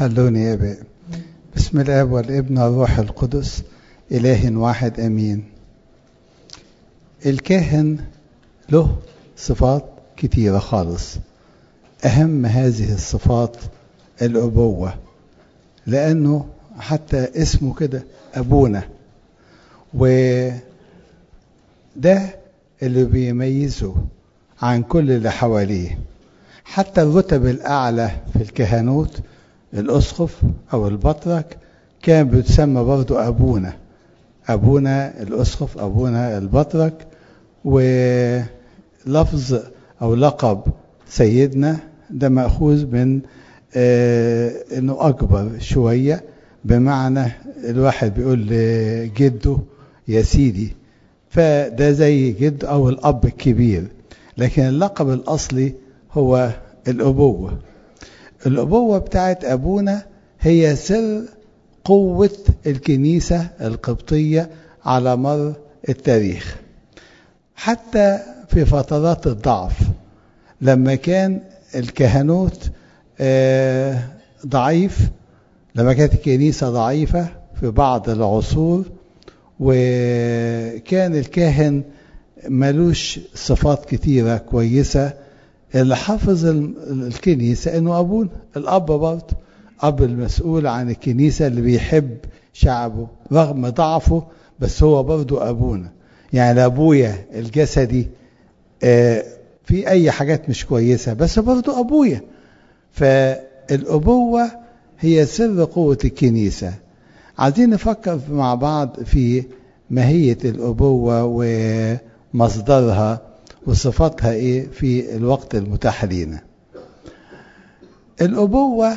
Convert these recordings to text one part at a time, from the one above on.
حلوني يا ابي بسم الاب والابن والروح القدس اله واحد امين الكاهن له صفات كتيره خالص اهم هذه الصفات الابوه لانه حتى اسمه كده ابونا وده اللي بيميزه عن كل اللي حواليه حتى الرتب الأعلى في الكهنوت الأسقف أو البطرك كان بيتسمى برضه أبونا أبونا الأسقف أبونا البطرك ولفظ أو لقب سيدنا ده مأخوذ من آه إنه أكبر شوية بمعنى الواحد بيقول لجده يا سيدي فده زي جد أو الأب الكبير لكن اللقب الأصلي هو الأبوة الأبوة بتاعت أبونا هي سر قوة الكنيسة القبطية على مر التاريخ حتى في فترات الضعف لما كان الكهنوت ضعيف لما كانت الكنيسة ضعيفة في بعض العصور وكان الكاهن ملوش صفات كتيرة كويسة اللي حافظ الكنيسة انه ابونا الاب برضه اب المسؤول عن الكنيسة اللي بيحب شعبه رغم ضعفه بس هو برضه ابونا يعني ابويا الجسدي آه في اي حاجات مش كويسة بس برضه ابويا فالابوة هي سر قوة الكنيسة عايزين نفكر مع بعض في ماهية الابوة ومصدرها وصفاتها ايه في الوقت المتاح لينا الابوه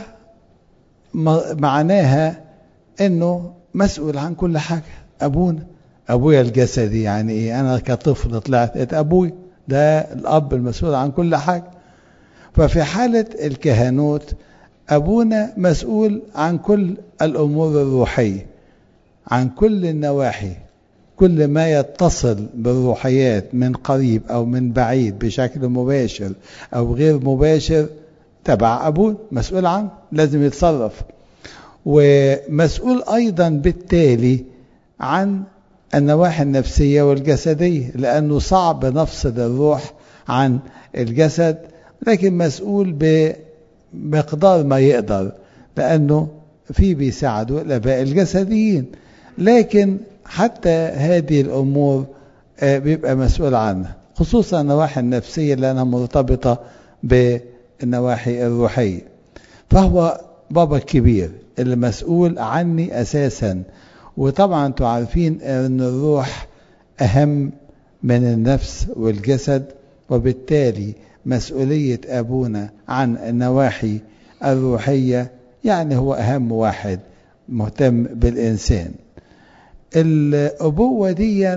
معناها انه مسؤول عن كل حاجه ابونا ابويا الجسدي يعني ايه انا كطفل طلعت ابوي ده الاب المسؤول عن كل حاجه ففي حاله الكهنوت ابونا مسؤول عن كل الامور الروحيه عن كل النواحي كل ما يتصل بالروحيات من قريب او من بعيد بشكل مباشر او غير مباشر تبع ابوه مسؤول عنه لازم يتصرف ومسؤول ايضا بالتالي عن النواحي النفسيه والجسديه لانه صعب نفصل الروح عن الجسد لكن مسؤول بمقدار ما يقدر لانه في بيساعده الاباء الجسديين لكن حتى هذه الأمور بيبقى مسؤول عنها خصوصا النواحي النفسية لأنها مرتبطة بالنواحي الروحية فهو بابا الكبير اللي مسؤول عني أساسا وطبعا انتوا عارفين أن الروح أهم من النفس والجسد وبالتالي مسؤولية أبونا عن النواحي الروحية يعني هو أهم واحد مهتم بالإنسان الأبوة دي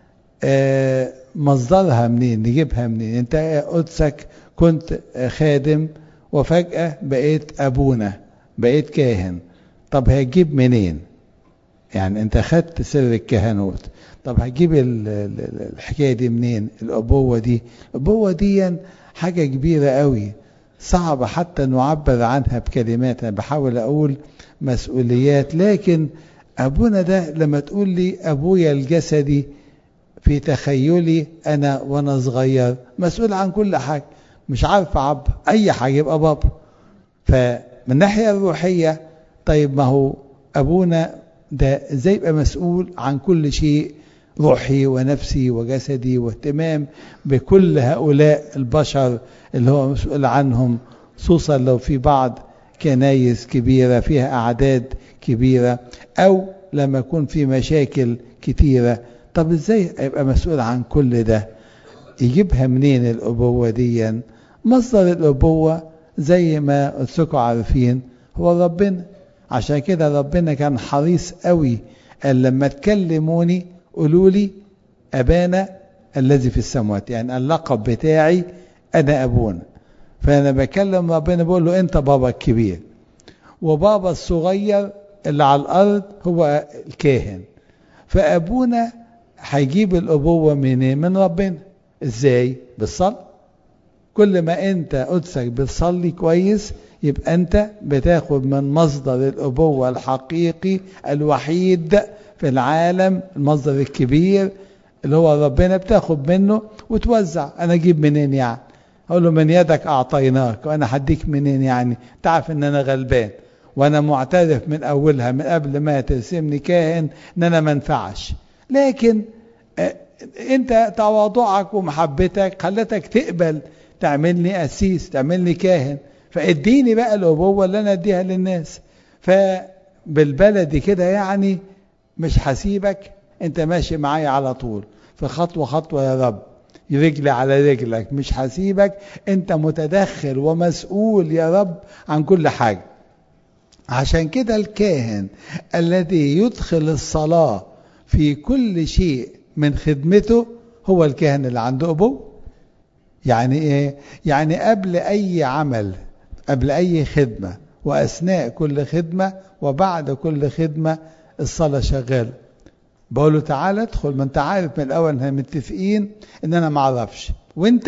مصدرها منين نجيبها منين انت قدسك كنت خادم وفجأة بقيت أبونا بقيت كاهن طب هتجيب منين يعني انت خدت سر الكهنوت طب هتجيب الحكاية دي منين الأبوة دي الأبوة دي حاجة كبيرة قوي صعب حتى نعبر عنها بكلمات انا بحاول اقول مسؤوليات لكن أبونا ده لما تقول لي أبويا الجسدي في تخيلي أنا وأنا صغير مسؤول عن كل حاجة مش عارف أعب أي حاجة يبقى بابا فمن الناحية الروحية طيب ما هو أبونا ده ازاي يبقى مسؤول عن كل شيء روحي ونفسي وجسدي واهتمام بكل هؤلاء البشر اللي هو مسؤول عنهم خصوصا لو في بعض كنايس كبيرة فيها أعداد كبيرة أو لما يكون في مشاكل كتيرة طب إزاي يبقى مسؤول عن كل ده يجيبها منين الأبوة دي مصدر الأبوة زي ما قلتلكم عارفين هو ربنا عشان كده ربنا كان حريص قوي قال لما تكلموني قولوا لي أبانا الذي في السماوات يعني اللقب بتاعي أنا أبونا فأنا بكلم ربنا بقول له أنت بابا الكبير وبابا الصغير اللي على الأرض هو الكاهن فأبونا هيجيب الأبوة منين؟ من ربنا إزاي؟ بالصلاة كل ما انت قدسك بتصلي كويس يبقى انت بتاخد من مصدر الابوة الحقيقي الوحيد في العالم المصدر الكبير اللي هو ربنا بتاخد منه وتوزع انا اجيب منين يعني اقول له من يدك اعطيناك وانا هديك منين يعني تعرف ان انا غلبان وانا معترف من اولها من قبل ما ترسمني كاهن ان انا ما انفعش لكن انت تواضعك ومحبتك خلتك تقبل تعملني قسيس تعملني كاهن فاديني بقى الابوه اللي انا اديها للناس فبالبلدي كده يعني مش هسيبك انت ماشي معايا على طول في خطوه خطوه يا رب رجلي على رجلك مش هسيبك انت متدخل ومسؤول يا رب عن كل حاجه عشان كده الكاهن الذي يدخل الصلاه في كل شيء من خدمته هو الكاهن اللي عنده ابوه يعني ايه يعني قبل اي عمل قبل اي خدمه واثناء كل خدمه وبعد كل خدمه الصلاه شغاله بقول له تعالى ادخل ما انت عارف من الاول احنا متفقين ان انا ما اعرفش وانت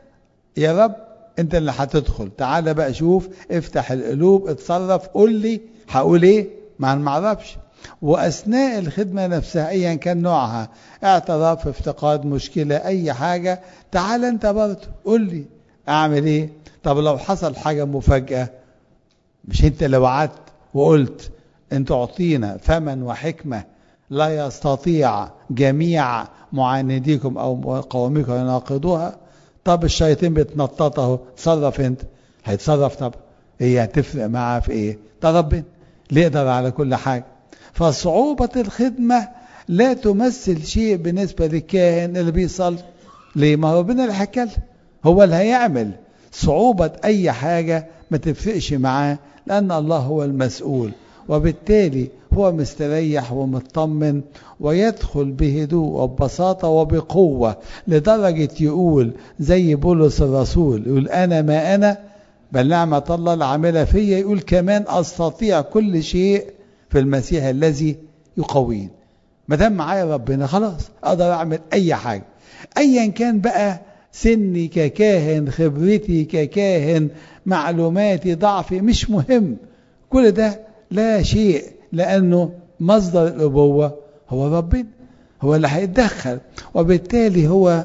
يا رب انت اللي هتدخل تعالى بقى شوف افتح القلوب اتصرف قول لي هقول ايه ما انا ما اعرفش واثناء الخدمه نفسها ايا كان نوعها اعتراف افتقاد مشكله اي حاجه تعال انت برضه قول لي اعمل ايه طب لو حصل حاجه مفاجاه مش انت اللي وعدت وقلت ان تعطينا فما وحكمه لا يستطيع جميع معانديكم او مقاوميكم يناقضوها طب الشياطين بتنطط اهو تصرف انت هيتصرف طب هي هتفرق معاه في ايه ده ربنا اللي يقدر على كل حاجه فصعوبة الخدمة لا تمثل شيء بالنسبة للكاهن اللي بيصلي ليه ما هو ربنا اللي هيكلم هو اللي هيعمل صعوبة أي حاجة ما تفرقش معاه لأن الله هو المسؤول وبالتالي هو مستريح ومطمن ويدخل بهدوء وببساطة وبقوة لدرجة يقول زي بولس الرسول يقول أنا ما أنا بل نعمة الله العاملة فيا يقول كمان أستطيع كل شيء في المسيح الذي يقوين ما دام معايا ربنا خلاص اقدر اعمل اي حاجه ايا كان بقى سني ككاهن خبرتي ككاهن معلوماتي ضعفي مش مهم كل ده لا شيء لانه مصدر الابوه هو ربنا هو اللي هيتدخل وبالتالي هو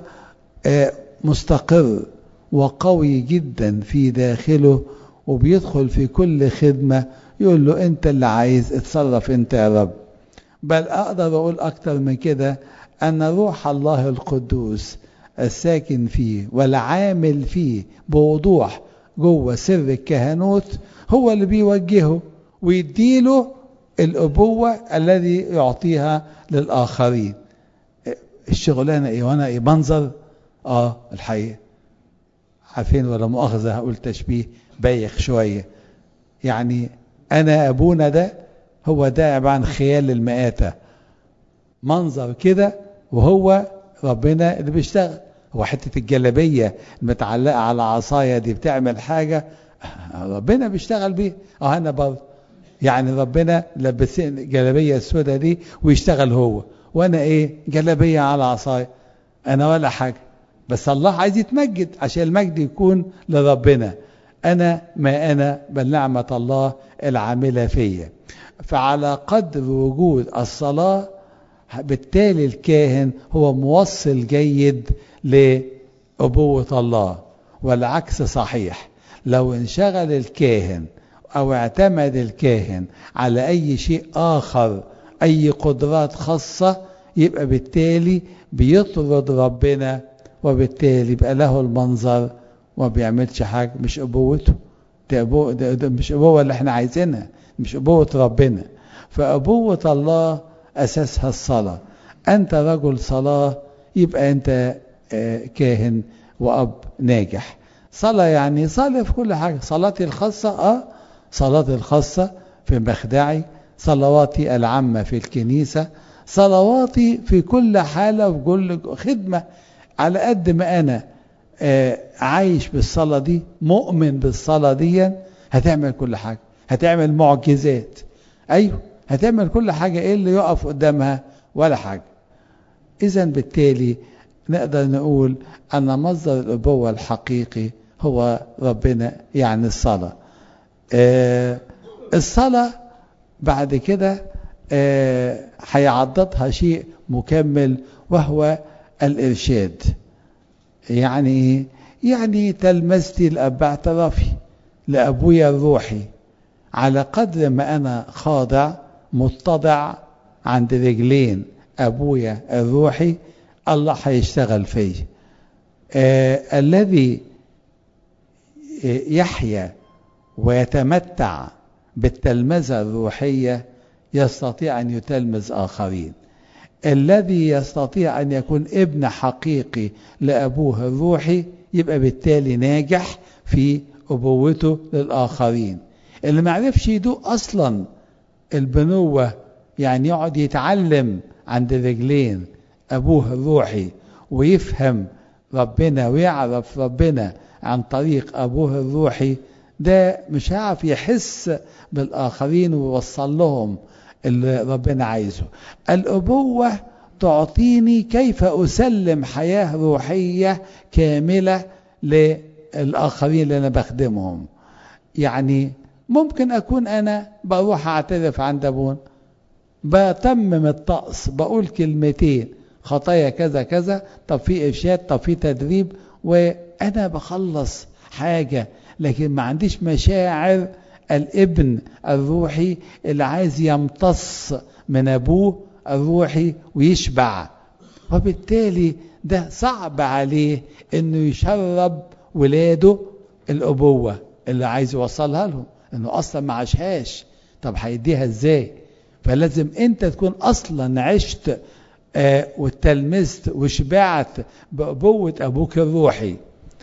مستقر وقوي جدا في داخله وبيدخل في كل خدمه يقول له انت اللي عايز اتصرف انت يا رب بل اقدر اقول اكتر من كده ان روح الله القدوس الساكن فيه والعامل فيه بوضوح جوه سر الكهنوت هو اللي بيوجهه ويديله الابوه الذي يعطيها للاخرين الشغلانه ايه وانا ايه منظر اه الحقيقه عارفين ولا مؤاخذه هقول تشبيه بايخ شويه يعني انا ابونا ده هو ده عباره عن خيال المآتة منظر كده وهو ربنا اللي بيشتغل هو حتة الجلبية المتعلقة على عصاية دي بتعمل حاجة ربنا بيشتغل بيه اه انا برضه يعني ربنا لبسني الجلبية السوداء دي ويشتغل هو وانا ايه جلبية على عصاية انا ولا حاجة بس الله عايز يتمجد عشان المجد يكون لربنا أنا ما أنا بل نعمة الله العاملة فيا فعلى قدر وجود الصلاة بالتالي الكاهن هو موصل جيد لأبوة الله والعكس صحيح لو انشغل الكاهن أو اعتمد الكاهن على أي شيء آخر أي قدرات خاصة يبقى بالتالي بيطرد ربنا وبالتالي يبقى له المنظر وما بيعملش حاجة مش أبوته ده, أبو ده, ده مش أبوة اللي احنا عايزينها مش أبوة ربنا فأبوة الله أساسها الصلاة أنت رجل صلاة يبقى أنت كاهن وأب ناجح صلاة يعني صلاة في كل حاجة صلاتي الخاصة آه صلاتي الخاصة في مخدعي صلواتي العامة في الكنيسة صلواتي في كل حالة وفي كل خدمة على قد ما أنا آه عايش بالصلاة دي مؤمن بالصلاة دي هتعمل كل حاجة هتعمل معجزات أيوه هتعمل كل حاجة إيه اللي يقف قدامها ولا حاجة إذا بالتالي نقدر نقول أن مصدر الأبوة الحقيقي هو ربنا يعني الصلاة آه الصلاة بعد كده آه هيعضدها شيء مكمل وهو الإرشاد يعني يعني تلمذتي الأب اعترافي لأبويا الروحي على قدر ما أنا خاضع متضع عند رجلين أبويا الروحي الله هيشتغل فيا آه الذي يحيا ويتمتع بالتلمذة الروحية يستطيع أن يتلمذ آخرين الذي يستطيع أن يكون ابن حقيقي لأبوه الروحي يبقى بالتالي ناجح في أبوته للآخرين اللي ما عرفش يدوق أصلا البنوة يعني يقعد يتعلم عند رجلين أبوه الروحي ويفهم ربنا ويعرف ربنا عن طريق أبوه الروحي ده مش هيعرف يحس بالآخرين ويوصل لهم اللي ربنا عايزه الأبوة تعطيني كيف أسلم حياة روحية كاملة للآخرين اللي أنا بخدمهم يعني ممكن أكون أنا بروح أعترف عند أبونا بتمم الطقس بقول كلمتين خطايا كذا كذا طب في إرشاد طب في تدريب وأنا بخلص حاجة لكن ما عنديش مشاعر الابن الروحي اللي عايز يمتص من أبوه الروحي ويشبع وبالتالي ده صعب عليه انه يشرب ولاده الابوه اللي عايز يوصلها لهم انه اصلا ما عاشهاش طب هيديها ازاي فلازم انت تكون اصلا عشت آه وتلمذت وشبعت بابوه ابوك الروحي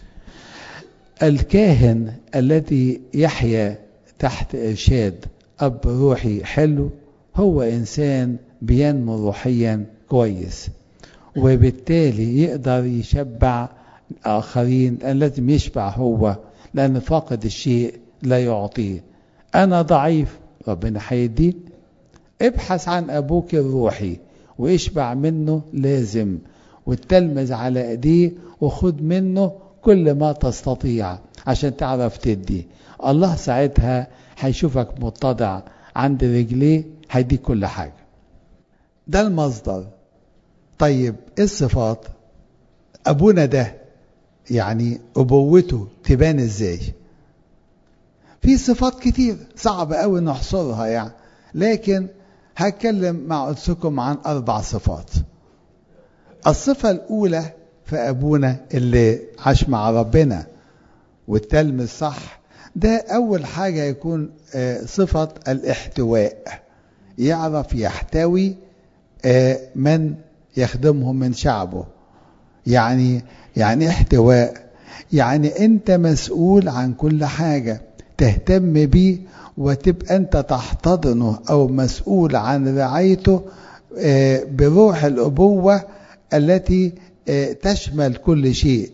الكاهن الذي يحيا تحت ارشاد اب روحي حلو هو انسان بينمو روحيا كويس وبالتالي يقدر يشبع آخرين لازم يشبع هو لأن فاقد الشيء لا يعطيه أنا ضعيف ربنا هيديك ابحث عن أبوك الروحي واشبع منه لازم وتلمذ على ايديه وخد منه كل ما تستطيع عشان تعرف تدي الله ساعتها هيشوفك متضع عند رجليه هيديك كل حاجة ده المصدر طيب ايه الصفات ابونا ده يعني ابوته تبان ازاي في صفات كتير صعب قوي نحصرها يعني لكن هتكلم مع قدسكم عن اربع صفات الصفة الاولى في ابونا اللي عاش مع ربنا والتلمذ صح ده اول حاجة يكون صفة الاحتواء يعرف يحتوي من يخدمهم من شعبه يعني يعني احتواء يعني انت مسؤول عن كل حاجة تهتم بيه وتبقى انت تحتضنه او مسؤول عن رعايته بروح الابوة التي تشمل كل شيء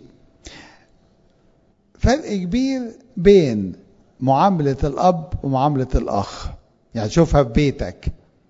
فرق كبير بين معاملة الاب ومعاملة الاخ يعني شوفها في بيتك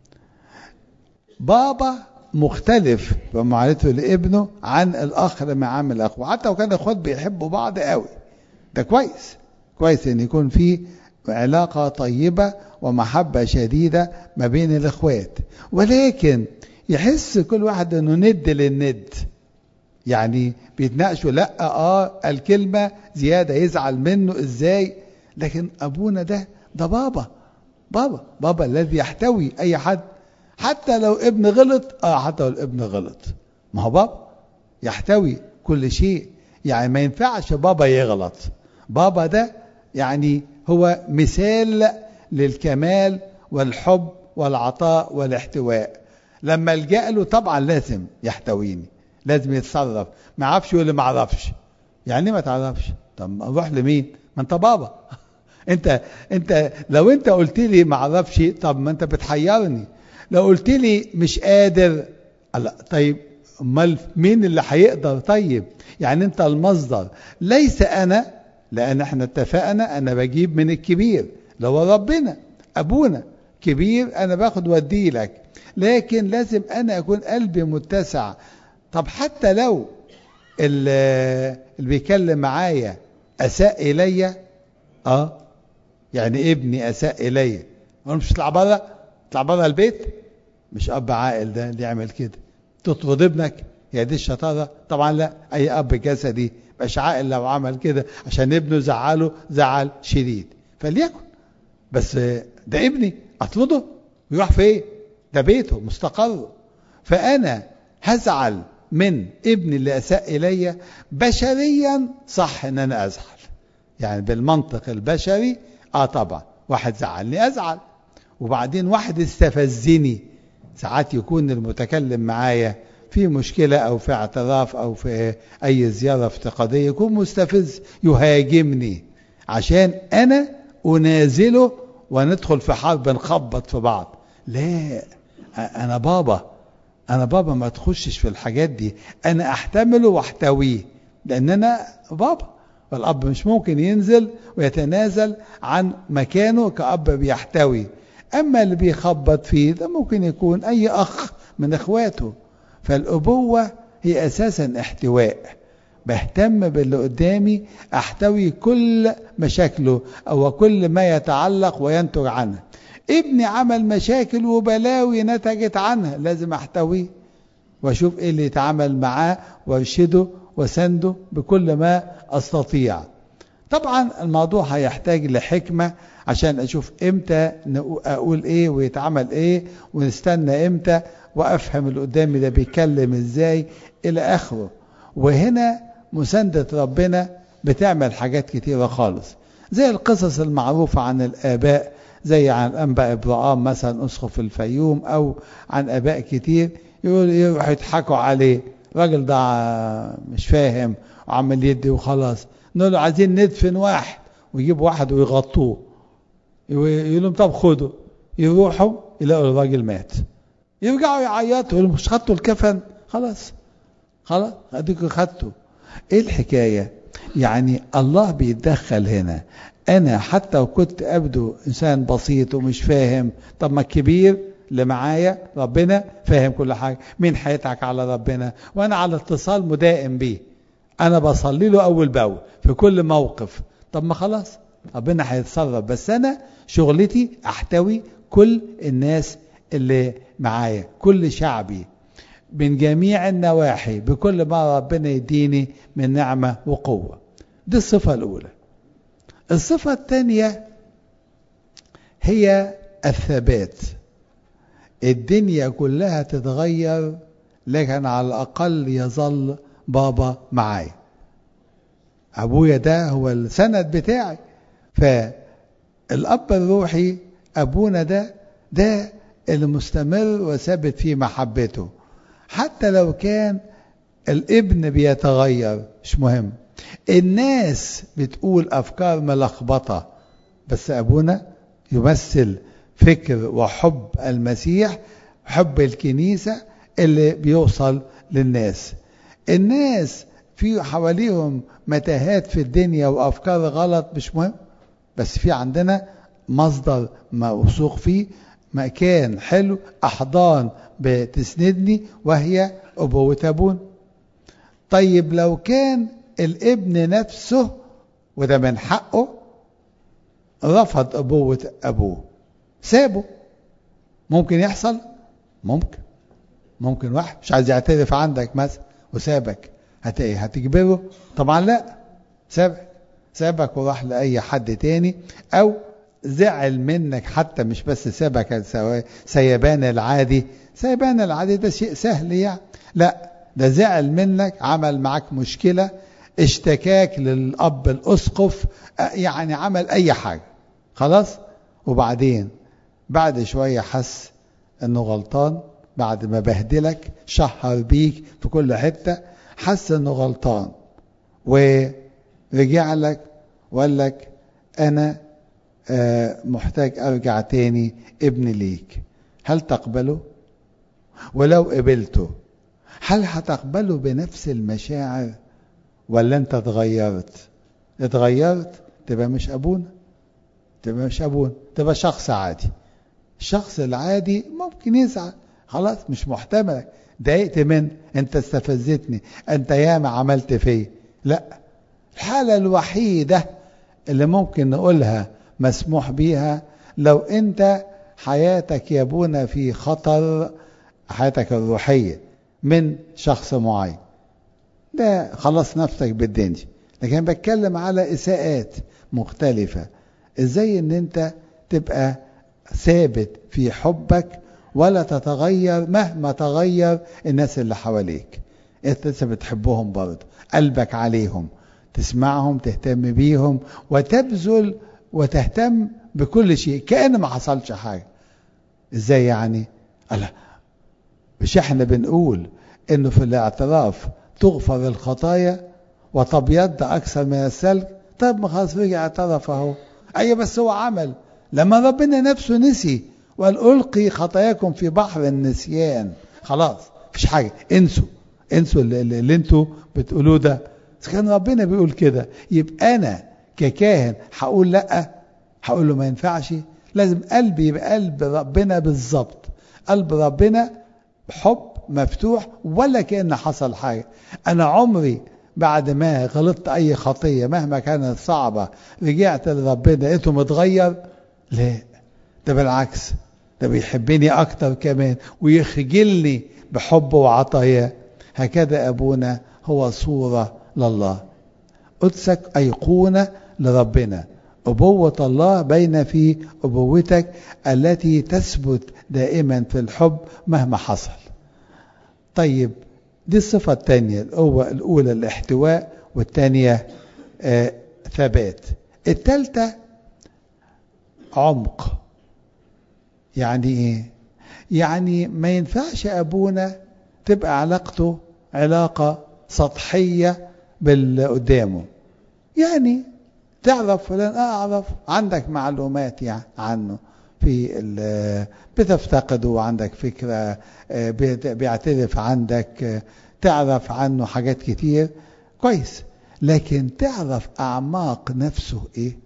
بابا مختلف بمعاملته لابنه عن الاخ لما عامل اخوه حتى لو كان اخوات بيحبوا بعض قوي ده كويس كويس ان يكون في علاقه طيبه ومحبه شديده ما بين الاخوات ولكن يحس كل واحد انه ند للند يعني بيتناقشوا لا اه الكلمه زياده يزعل منه ازاي لكن ابونا ده ده بابا بابا بابا الذي يحتوي اي حد حتى لو ابن غلط اه حتى لو الابن غلط ما هو بابا يحتوي كل شيء يعني ما ينفعش بابا يغلط بابا ده يعني هو مثال للكمال والحب والعطاء والاحتواء لما الجا له طبعا لازم يحتويني لازم يتصرف ما اعرفش يقول لي ما اعرفش يعني ما تعرفش طب اروح لمين ما انت بابا انت انت لو انت قلت لي ما اعرفش طب ما انت بتحيرني لو قلت لي مش قادر لا طيب امال مين اللي هيقدر طيب يعني انت المصدر ليس انا لان احنا اتفقنا انا بجيب من الكبير اللي هو ربنا ابونا كبير انا باخد وادي لك لكن لازم انا اكون قلبي متسع طب حتى لو اللي بيكلم معايا اساء الي اه يعني ابني اساء الي انا مش اطلع بره اطلع بره البيت مش اب عاقل ده اللي يعمل كده تطرد ابنك هي دي الشطاره طبعا لا اي اب جسدي مش عاقل لو عمل كده عشان ابنه زعله زعل شديد فليكن بس ده ابني اطرده ويروح فين ده بيته مستقره فانا هزعل من ابني اللي اساء الي بشريا صح ان انا ازعل يعني بالمنطق البشري اه طبعا واحد زعلني ازعل وبعدين واحد استفزني ساعات يكون المتكلم معايا في مشكلة أو في اعتراف أو في أي زيارة افتقادية يكون مستفز يهاجمني عشان أنا أنازله وندخل في حرب نخبط في بعض لا أنا بابا أنا بابا ما تخشش في الحاجات دي أنا أحتمله واحتويه لأن أنا بابا والأب مش ممكن ينزل ويتنازل عن مكانه كأب بيحتوي أما اللي بيخبط فيه ده ممكن يكون أي أخ من إخواته فالأبوة هي أساسا احتواء بهتم باللي قدامي أحتوي كل مشاكله أو كل ما يتعلق وينتج عنه ابني عمل مشاكل وبلاوي نتجت عنها لازم أحتويه وأشوف إيه اللي يتعامل معاه وأرشده وسنده بكل ما أستطيع طبعا الموضوع هيحتاج لحكمة عشان أشوف إمتى أقول إيه ويتعمل إيه ونستنى إمتى وأفهم اللي قدامي ده بيتكلم إزاي إلى آخره وهنا مساندة ربنا بتعمل حاجات كتيرة خالص زي القصص المعروفة عن الآباء زي عن أنباء إبراهام مثلا أسقف الفيوم أو عن آباء كتير يقول يروح يضحكوا عليه الراجل ده مش فاهم وعمال يدي وخلاص نقول له عايزين ندفن واحد ويجيب واحد ويغطوه يقول لهم طب خدوا يروحوا يلاقوا الراجل مات يرجعوا يعيطوا يقولوا مش خدتوا الكفن خلاص خلاص اديكوا خدتوا ايه الحكايه يعني الله بيتدخل هنا انا حتى لو كنت ابدو انسان بسيط ومش فاهم طب ما الكبير اللي معايا ربنا فاهم كل حاجه مين هيضحك على ربنا وانا على اتصال مدائم بيه انا بصلي له اول باول في كل موقف طب ما خلاص ربنا هيتصرف بس انا شغلتي احتوي كل الناس اللي معايا كل شعبي من جميع النواحي بكل ما ربنا يديني من نعمة وقوة دي الصفة الأولى الصفة الثانية هي الثبات الدنيا كلها تتغير لكن على الأقل يظل بابا معايا أبويا ده هو السند بتاعي فالأب الروحي أبونا ده ده المستمر وثابت في محبته حتى لو كان الابن بيتغير مش مهم الناس بتقول أفكار ملخبطة بس أبونا يمثل فكر وحب المسيح حب الكنيسة اللي بيوصل للناس الناس في حواليهم متاهات في الدنيا وأفكار غلط مش مهم بس في عندنا مصدر موثوق فيه مكان حلو أحضان بتسندني وهي أبوة أبونا طيب لو كان الابن نفسه وده من حقه رفض أبوة أبوه سابه ممكن يحصل ممكن ممكن واحد مش عايز يعترف عندك مثلا وسابك هت هتجبره طبعا لا سابك سابك وراح لأي حد تاني أو زعل منك حتى مش بس سابك سيبان العادي سيبان العادي ده شيء سهل يعني لا ده زعل منك عمل معاك مشكلة اشتكاك للأب الأسقف يعني عمل أي حاجة خلاص وبعدين بعد شوية حس انه غلطان بعد ما بهدلك شهر بيك في كل حتة حس انه غلطان ورجع لك وقال لك انا محتاج ارجع تاني ابن ليك هل تقبله ولو قبلته هل هتقبله بنفس المشاعر ولا انت اتغيرت اتغيرت تبقى مش ابونا تبقى مش ابونا تبقى شخص عادي الشخص العادي ممكن يزعل خلاص مش محتمل ضايقت من انت استفزتني انت ياما عملت فيا لا الحالة الوحيدة اللي ممكن نقولها مسموح بيها لو انت حياتك يا ابونا في خطر حياتك الروحية من شخص معين ده خلص نفسك بالدنيا لكن بتكلم على إساءات مختلفة ازاي ان انت تبقى ثابت في حبك ولا تتغير مهما تغير الناس اللي حواليك انت لسه بتحبهم برضه قلبك عليهم تسمعهم تهتم بيهم وتبذل وتهتم بكل شيء كأن ما حصلش حاجة ازاي يعني الله مش احنا بنقول انه في الاعتراف تغفر الخطايا وتبيض اكثر من الثلج طب ما خلاص رجع اعترف اهو اي بس هو عمل لما ربنا نفسه نسي وقال القي خطاياكم في بحر النسيان خلاص مفيش حاجه انسوا انسوا اللي, اللي انتوا بتقولوه ده بس كان ربنا بيقول كده يبقى انا ككاهن هقول لا هقول له ما ينفعش لازم قلبي يبقى قلب ربنا بالظبط قلب ربنا حب مفتوح ولا كأن حصل حاجة أنا عمري بعد ما غلطت أي خطية مهما كانت صعبة رجعت لربنا لقيته متغير لا ده بالعكس ده بيحبني أكتر كمان ويخجلني بحبه وعطاياه هكذا أبونا هو صورة لله قدسك أيقونة لربنا أبوة الله بين في أبوتك التي تثبت دائما في الحب مهما حصل طيب دي الصفة الثانية الأولى الاحتواء والثانية آه ثبات الثالثة عمق يعني ايه يعني ما ينفعش أبونا تبقى علاقته علاقة سطحية باللي قدامه يعني تعرف فلان اعرف عندك معلومات يعني عنه في بتفتقده عندك فكرة بيعترف عندك تعرف عنه حاجات كتير كويس لكن تعرف أعماق نفسه إيه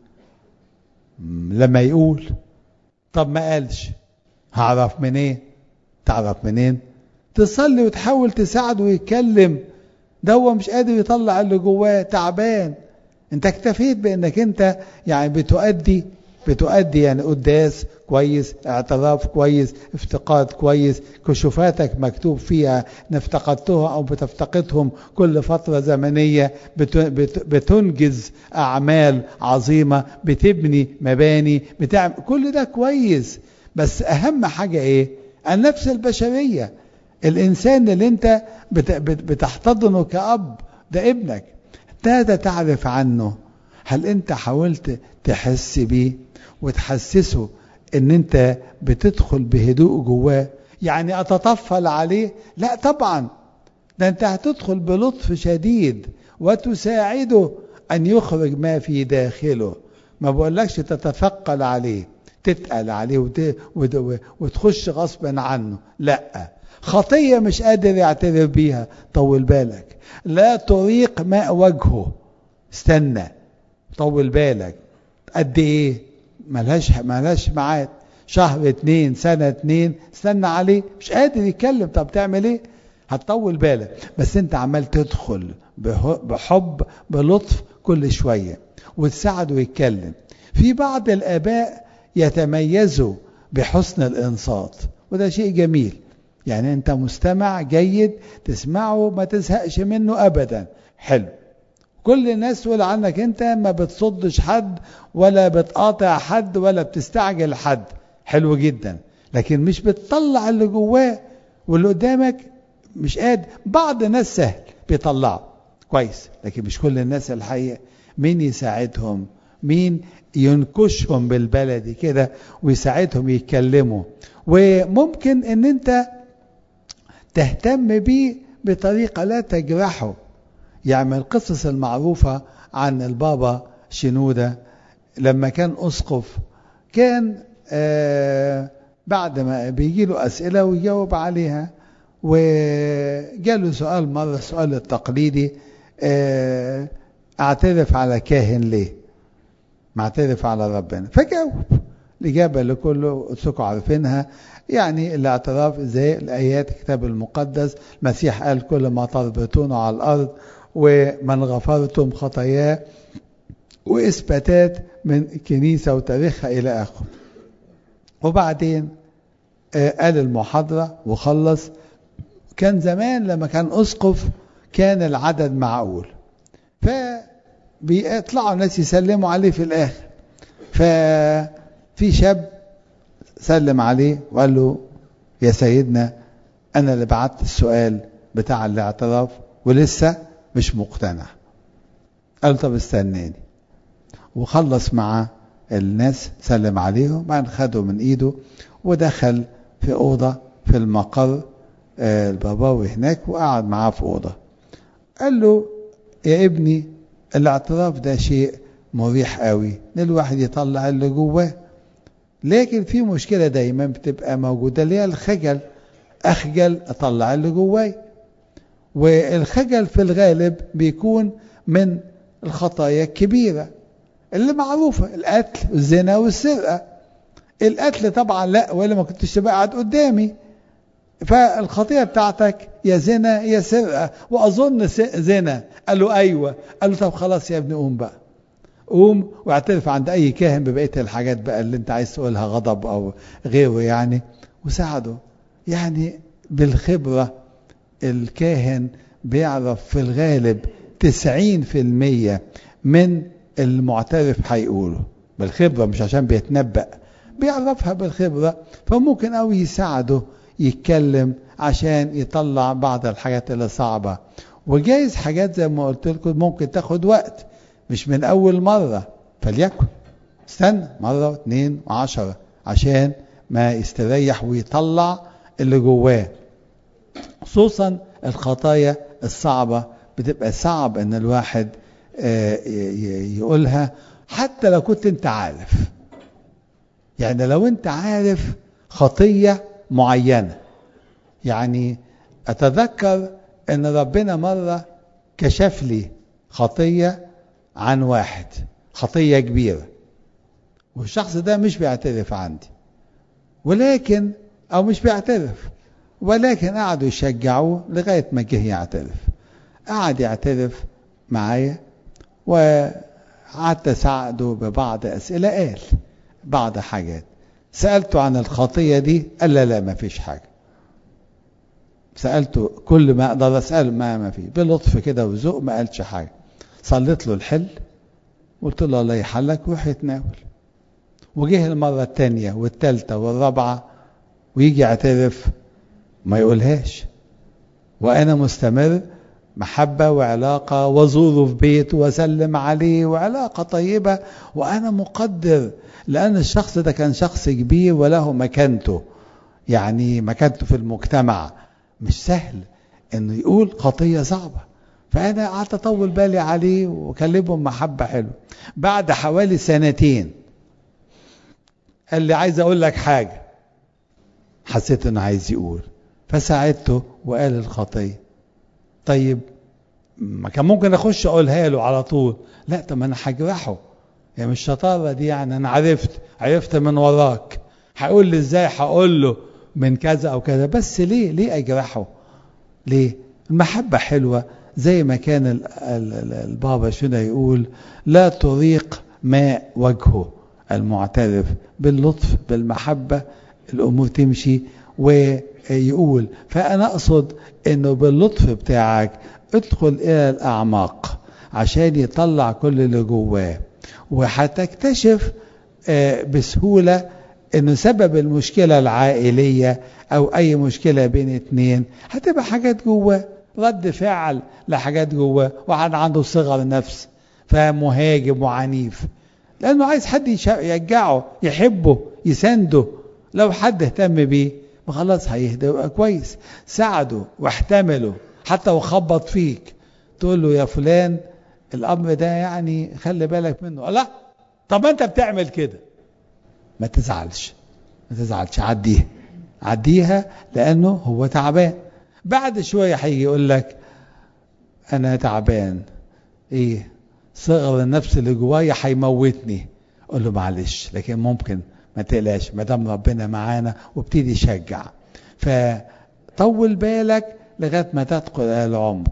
لما يقول طب ما قالش هعرف منين إيه؟ تعرف منين تصلي وتحاول تساعده ويتكلم ده هو مش قادر يطلع اللي جواه تعبان انت اكتفيت بانك انت يعني بتؤدي بتؤدي يعني قداس كويس اعتراف كويس افتقاد كويس كشوفاتك مكتوب فيها نفتقدتها او بتفتقدهم كل فترة زمنية بتنجز اعمال عظيمة بتبني مباني بتعمل كل ده كويس بس اهم حاجة ايه النفس البشرية الانسان اللي انت بتحتضنه كأب ده ابنك ماذا تعرف عنه هل انت حاولت تحس بيه وتحسسه ان انت بتدخل بهدوء جواه يعني اتطفل عليه لا طبعا ده انت هتدخل بلطف شديد وتساعده ان يخرج ما في داخله ما بقولكش تتثقل عليه تتقل عليه وت... وت... وتخش غصبا عنه لا خطية مش قادر يعترف بيها طول بالك لا طريق ماء وجهه استنى طول بالك قد ايه ملهاش ملهاش ميعاد شهر اتنين سنة اتنين استنى عليه مش قادر يتكلم طب تعمل ايه هتطول بالك بس انت عمال تدخل بحب بلطف كل شوية وتساعده يتكلم في بعض الاباء يتميزوا بحسن الانصات وده شيء جميل يعني انت مستمع جيد تسمعه ما تزهقش منه ابدا حلو كل الناس تقول عنك انت ما بتصدش حد ولا بتقاطع حد ولا بتستعجل حد حلو جدا لكن مش بتطلع اللي جواه واللي قدامك مش قادر بعض الناس سهل بيطلعوا كويس لكن مش كل الناس الحقيقة مين يساعدهم مين ينكشهم بالبلدي كده ويساعدهم يتكلموا وممكن ان انت تهتم بيه بطريقة لا تجرحه يعني القصص المعروفة عن البابا شنودة لما كان أسقف كان آه بعد ما بيجي له أسئلة ويجاوب عليها وجاله سؤال مرة السؤال التقليدي آه اعترف على كاهن ليه ما اعترف على ربنا فجاوب الإجابة اللي كله قلتلكم عارفينها يعني الاعتراف زي الآيات الكتاب المقدس المسيح قال كل ما تربطونه على الأرض ومن غفرتم خطاياه وإثباتات من الكنيسة وتاريخها إلى آخره وبعدين قال المحاضرة وخلص كان زمان لما كان أسقف كان العدد معقول فبيطلعوا الناس يسلموا عليه في الآخر ففي شاب سلم عليه وقال له يا سيدنا أنا اللي بعت السؤال بتاع الاعتراف ولسه مش مقتنع قال طب استناني وخلص مع الناس سلم عليهم بعدين خده من ايده ودخل في اوضه في المقر الباباوي هناك وقعد معاه في اوضه قال له يا ابني الاعتراف ده شيء مريح قوي ان الواحد يطلع اللي جواه لكن في مشكله دايما بتبقى موجوده اللي هي الخجل اخجل اطلع اللي جواي والخجل في الغالب بيكون من الخطايا الكبيره اللي معروفه القتل والزنا والسرقه القتل طبعا لا ولا ما كنتش تبقى قاعد قدامي فالخطيه بتاعتك يا زنا يا سرقه واظن زنا قال له ايوه قال له طب خلاص يا ابني قوم بقى قوم واعترف عند اي كاهن ببقيه الحاجات بقى اللي انت عايز تقولها غضب او غيره يعني وساعده يعني بالخبره الكاهن بيعرف في الغالب 90% من المعترف هيقوله بالخبره مش عشان بيتنبأ بيعرفها بالخبره فممكن قوي يساعده يتكلم عشان يطلع بعض الحاجات اللي صعبه وجايز حاجات زي ما قلت لكم ممكن تاخد وقت مش من اول مره فليكن استنى مره واثنين وعشرة عشان ما يستريح ويطلع اللي جواه خصوصا الخطايا الصعبه بتبقى صعب ان الواحد يقولها حتى لو كنت انت عارف يعني لو انت عارف خطية معينة يعني اتذكر ان ربنا مرة كشف لي خطية عن واحد خطية كبيرة والشخص ده مش بيعترف عندي ولكن او مش بيعترف ولكن قعدوا يشجعوه لغاية ما جه يعترف قعد يعترف معايا وقعدت اساعده ببعض اسئله قال بعض حاجات سالته عن الخطيه دي قال لا لا ما فيش حاجه سالته كل ما اقدر اساله ما ما في بلطف كده وذوق ما قالش حاجه صليت له الحل قلت له الله يحلك وروح يتناول وجه المره الثانيه والثالثه والرابعه ويجي يعترف ما يقولهاش وانا مستمر محبة وعلاقة وزوره في بيته وسلم عليه وعلاقة طيبة وأنا مقدر لأن الشخص ده كان شخص كبير وله مكانته يعني مكانته في المجتمع مش سهل إنه يقول خطية صعبة فأنا قعدت أطول بالي عليه وأكلمه محبة حلوة بعد حوالي سنتين قال لي عايز أقول لك حاجة حسيت إنه عايز يقول فساعدته وقال الخطيه طيب ما كان ممكن اخش اقولها له على طول لا طب انا هجرحه يعني مش شطاره دي يعني انا عرفت عرفت من وراك هقول لي ازاي هقول له من كذا او كذا بس ليه ليه اجرحه ليه المحبه حلوه زي ما كان ال ال البابا شنو يقول لا تريق ماء وجهه المعترف باللطف بالمحبه الامور تمشي ويقول فانا اقصد انه باللطف بتاعك ادخل الى الاعماق عشان يطلع كل اللي جواه وهتكتشف بسهوله انه سبب المشكله العائليه او اي مشكله بين اتنين هتبقى حاجات جواه رد فعل لحاجات جواه واحد عنده صغر نفس فمهاجم وعنيف لانه عايز حد يشجعه يحبه يسنده لو حد اهتم بيه خلاص هيهدى ويبقى كويس ساعده واحتمله حتى وخبط فيك تقول له يا فلان الامر ده يعني خلي بالك منه لا طب انت بتعمل كده ما تزعلش ما تزعلش عديها عديها لانه هو تعبان بعد شويه هيجي يقول لك انا تعبان ايه صغر النفس اللي جوايا هيموتني قول له معلش لكن ممكن ما تقلقش ما دام ربنا معانا وابتدي شجع فطول بالك لغايه ما تدخل الى العمق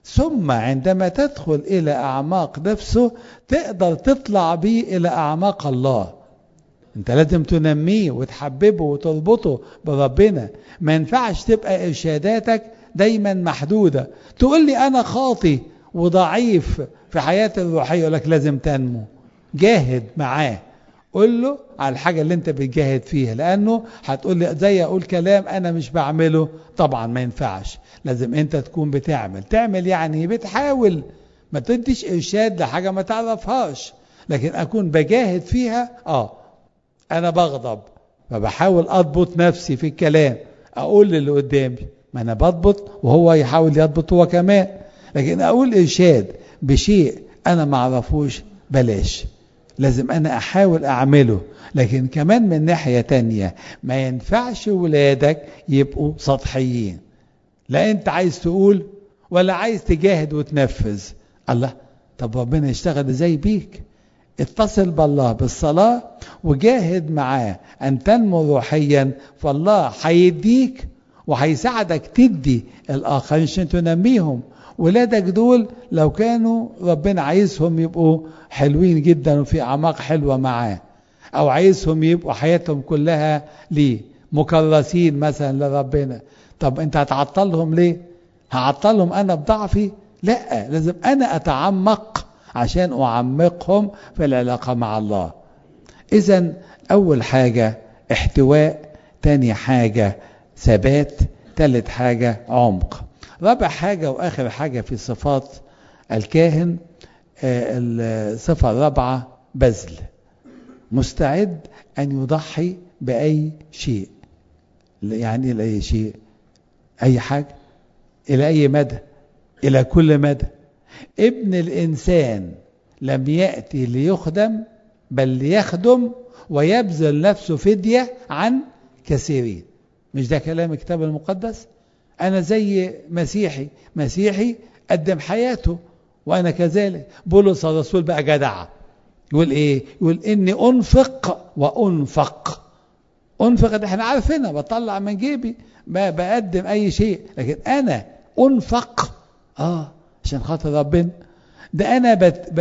ثم عندما تدخل إلى أعماق نفسه تقدر تطلع بيه إلى أعماق الله انت لازم تنميه وتحببه وتربطه بربنا ما ينفعش تبقى إرشاداتك دايما محدودة تقول لي أنا خاطي وضعيف في حياتي الروحية يقول لك لازم تنمو جاهد معاه قول له على الحاجة اللي انت بتجاهد فيها لانه هتقول لي زي اقول كلام انا مش بعمله طبعا ما ينفعش لازم انت تكون بتعمل تعمل يعني بتحاول ما تديش ارشاد لحاجة ما تعرفهاش لكن اكون بجاهد فيها اه انا بغضب فبحاول اضبط نفسي في الكلام اقول للي قدامي ما انا بضبط وهو يحاول يضبط هو كمان لكن اقول ارشاد بشيء انا ما اعرفوش بلاش لازم انا احاول اعمله لكن كمان من ناحية تانية ما ينفعش ولادك يبقوا سطحيين لا انت عايز تقول ولا عايز تجاهد وتنفذ الله طب ربنا يشتغل ازاي بيك اتصل بالله بالصلاة وجاهد معاه ان تنمو روحيا فالله هيديك وهيساعدك تدي الاخرين عشان تنميهم ولادك دول لو كانوا ربنا عايزهم يبقوا حلوين جدا وفي اعماق حلوه معاه او عايزهم يبقوا حياتهم كلها ليه مكرسين مثلا لربنا طب انت هتعطلهم ليه هعطلهم انا بضعفي لا لازم انا اتعمق عشان اعمقهم في العلاقه مع الله اذا اول حاجه احتواء تاني حاجه ثبات ثالث حاجه عمق رابع حاجة وآخر حاجة في صفات الكاهن الصفة الرابعة بذل مستعد أن يضحي بأي شيء يعني إلى أي شيء أي حاجة إلى أي مدى إلى كل مدى ابن الإنسان لم يأتي ليخدم بل ليخدم ويبذل نفسه فدية عن كثيرين مش ده كلام الكتاب المقدس أنا زي مسيحي مسيحي قدم حياته وأنا كذلك بولس الرسول بقى جدع يقول إيه يقول إني أنفق وأنفق أنفق ده احنا عارفينها بطلع من جيبي بقدم أي شيء لكن أنا أنفق آه عشان خاطر ربنا ده أنا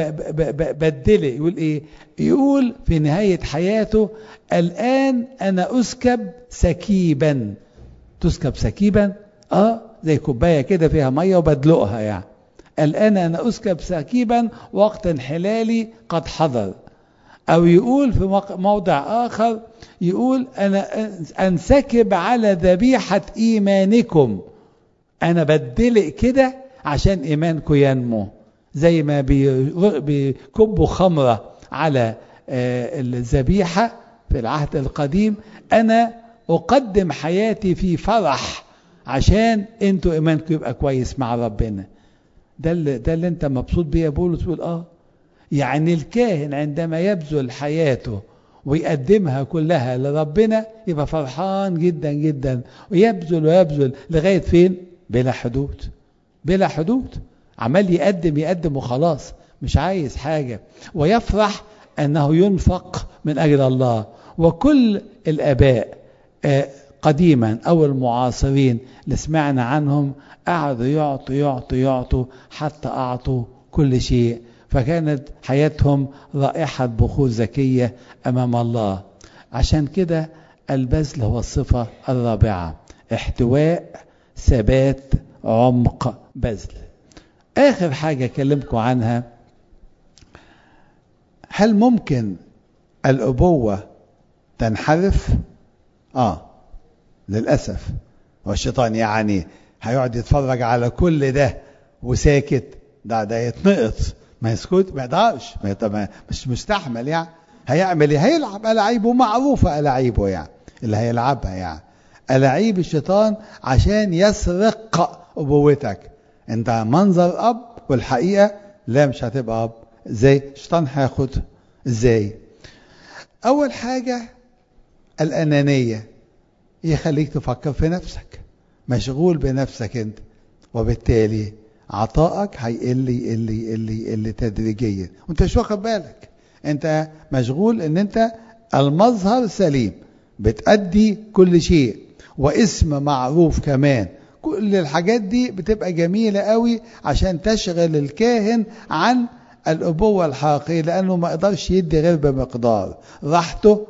بدلي يقول إيه يقول في نهاية حياته الآن أنا أسكب سكيبا تسكب سكيبا اه زي كوبايه كده فيها ميه وبدلقها يعني الان انا اسكب سكيبا وقت انحلالي قد حضر او يقول في موضع اخر يقول انا انسكب على ذبيحه ايمانكم انا بدلق كده عشان ايمانكم ينمو زي ما بيكبوا خمره على الذبيحه في العهد القديم انا اقدم حياتي في فرح عشان انتوا ايمانكم يبقى كويس مع ربنا ده اللي ده اللي انت مبسوط بيه يا بولس تقول اه يعني الكاهن عندما يبذل حياته ويقدمها كلها لربنا يبقى فرحان جدا جدا ويبذل ويبذل لغايه فين بلا حدود بلا حدود عمال يقدم يقدم وخلاص مش عايز حاجه ويفرح انه ينفق من اجل الله وكل الاباء آه قديما او المعاصرين اللي سمعنا عنهم قعدوا يعطوا يعطوا يعطوا حتى اعطوا كل شيء فكانت حياتهم رائحة بخور زكية امام الله عشان كده البذل هو الصفة الرابعة احتواء ثبات عمق بذل اخر حاجة اكلمكم عنها هل ممكن الابوة تنحرف اه للأسف والشيطان يعني هيقعد يتفرج على كل ده وساكت ده ده يتنقط ما يسكت ما يقدرش ما مش مستحمل يعني هيعمل ايه هيلعب ألاعيبه معروفة ألاعيبه يعني اللي هيلعبها يعني ألاعيب الشيطان عشان يسرق أبوتك انت منظر أب والحقيقة لا مش هتبقى أب ازاي الشيطان هياخد ازاي أول حاجة الأنانية يخليك تفكر في نفسك مشغول بنفسك انت وبالتالي عطائك هيقل يقل يقل يقل تدريجيا وانت مش واخد بالك انت مشغول ان انت المظهر سليم بتأدي كل شيء واسم معروف كمان كل الحاجات دي بتبقى جميلة قوي عشان تشغل الكاهن عن الأبوة الحقيقية لأنه ما يقدرش يدي غير بمقدار راحته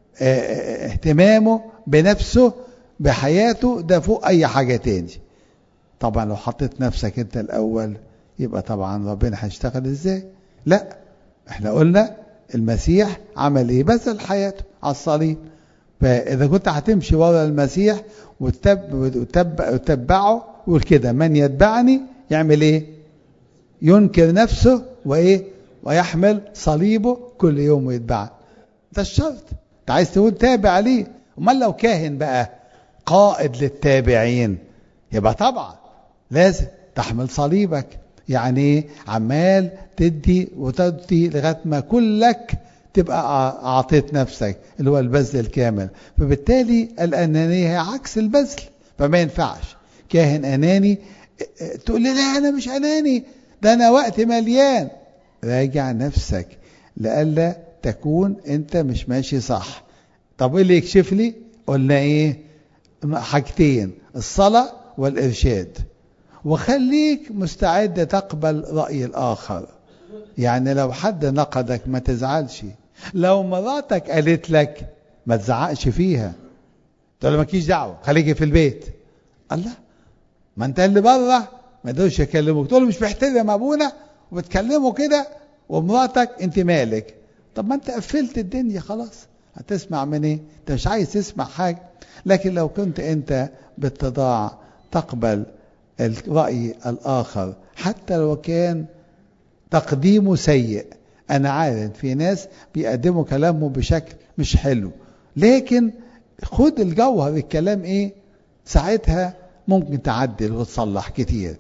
اهتمامه بنفسه بحياته ده فوق أي حاجة تاني طبعا لو حطيت نفسك أنت الأول يبقى طبعا ربنا هيشتغل إزاي لا احنا قلنا المسيح عمل ايه بذل حياته على الصليب فإذا كنت هتمشي ورا المسيح وتتبع وتتبعه ويقول كده من يتبعني يعمل ايه ينكر نفسه وايه ويحمل صليبه كل يوم ويتبعه ده الشرط انت عايز تقول تابع ليه امال لو كاهن بقى قائد للتابعين يبقى طبعا لازم تحمل صليبك يعني عمال تدي وتدي لغايه ما كلك تبقى اعطيت نفسك اللي هو البذل الكامل فبالتالي الانانيه هي عكس البذل فما ينفعش كاهن اناني تقول لي لا انا مش اناني ده انا وقت مليان راجع نفسك لئلا تكون انت مش ماشي صح طب ايه اللي يكشف لي قلنا ايه حاجتين الصلاه والارشاد وخليك مستعد تقبل راي الاخر يعني لو حد نقدك ما تزعلش لو مراتك قالت لك ما تزعقش فيها تقول له مالكيش دعوه خليكي في البيت الله ما انت اللي بره ما يقدروش يكلموك تقول له مش محترم ابونا وبتكلمه كده ومراتك انت مالك طب ما انت قفلت الدنيا خلاص هتسمع من ايه انت مش عايز تسمع حاجه لكن لو كنت انت بالتضاع تقبل الراي الاخر حتى لو كان تقديمه سيء انا عارف في ناس بيقدموا كلامه بشكل مش حلو لكن خد الجوهر الكلام ايه ساعتها ممكن تعدل وتصلح كتير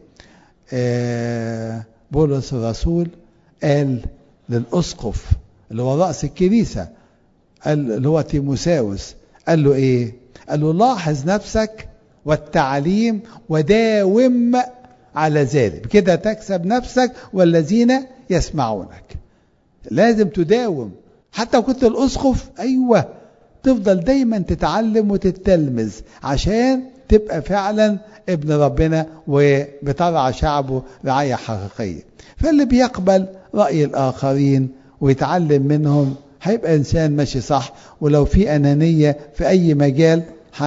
آه بولس الرسول قال للاسقف اللي هو راس الكنيسه قال اللي هو تيموساوس قال له ايه قال له لاحظ نفسك والتعليم وداوم على ذلك كده تكسب نفسك والذين يسمعونك لازم تداوم حتى لو كنت الاسقف ايوه تفضل دايما تتعلم وتتلمذ عشان تبقى فعلا ابن ربنا وبترعى شعبه رعايه حقيقيه فاللي بيقبل راي الاخرين ويتعلم منهم هيبقى انسان ماشي صح ولو في انانيه في اي مجال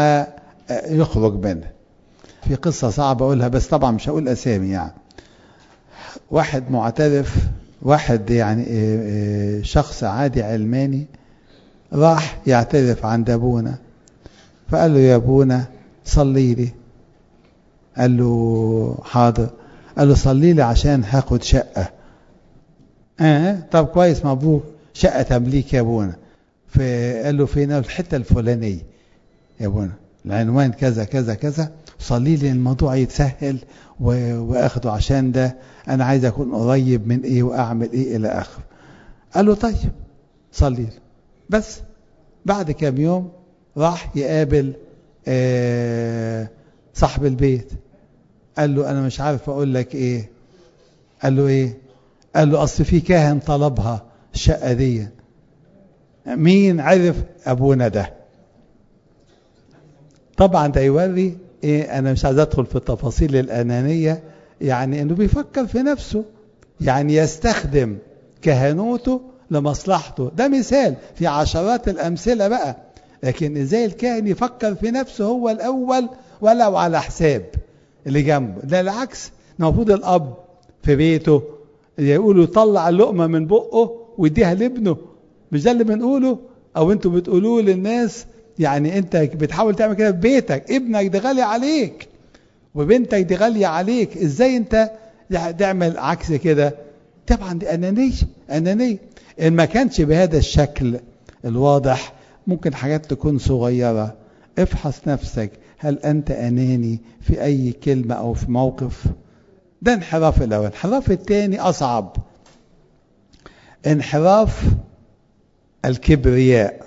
هيخرج منه في قصة صعبة أقولها بس طبعا مش هقول أسامي يعني واحد معترف واحد يعني شخص عادي علماني راح يعترف عند أبونا فقال له يا أبونا صلي لي قال له حاضر قال له صلي لي عشان هاخد شقة اه طب كويس مبروك شقة تمليك يا أبونا فقال له فين الحتة الفلانية يا أبونا العنوان كذا كذا كذا صلي لي الموضوع يتسهل واخده عشان ده انا عايز اكون قريب من ايه واعمل ايه الى اخره قال له طيب صلي له بس بعد كام يوم راح يقابل آه صاحب البيت قال له انا مش عارف اقول لك ايه قال له ايه قال له اصل في كاهن طلبها الشقه دي مين عرف ابونا ده طبعا ده يوري ايه انا مش عايز ادخل في التفاصيل الانانيه يعني انه بيفكر في نفسه يعني يستخدم كهنوته لمصلحته ده مثال في عشرات الامثله بقى لكن ازاي الكاهن يفكر في نفسه هو الاول ولو على حساب اللي جنبه ده العكس المفروض الاب في بيته يقولوا طلع اللقمه من بقه ويديها لابنه مش ده اللي بنقوله او انتوا بتقولوه للناس يعني انت بتحاول تعمل كده في بيتك ابنك ده غالي عليك وبنتك دي غالية عليك ازاي انت تعمل عكس كده طبعا دي انانية انانية ان ما كانش بهذا الشكل الواضح ممكن حاجات تكون صغيرة افحص نفسك هل انت اناني في اي كلمة او في موقف ده انحراف الاول الانحراف الثاني اصعب انحراف الكبرياء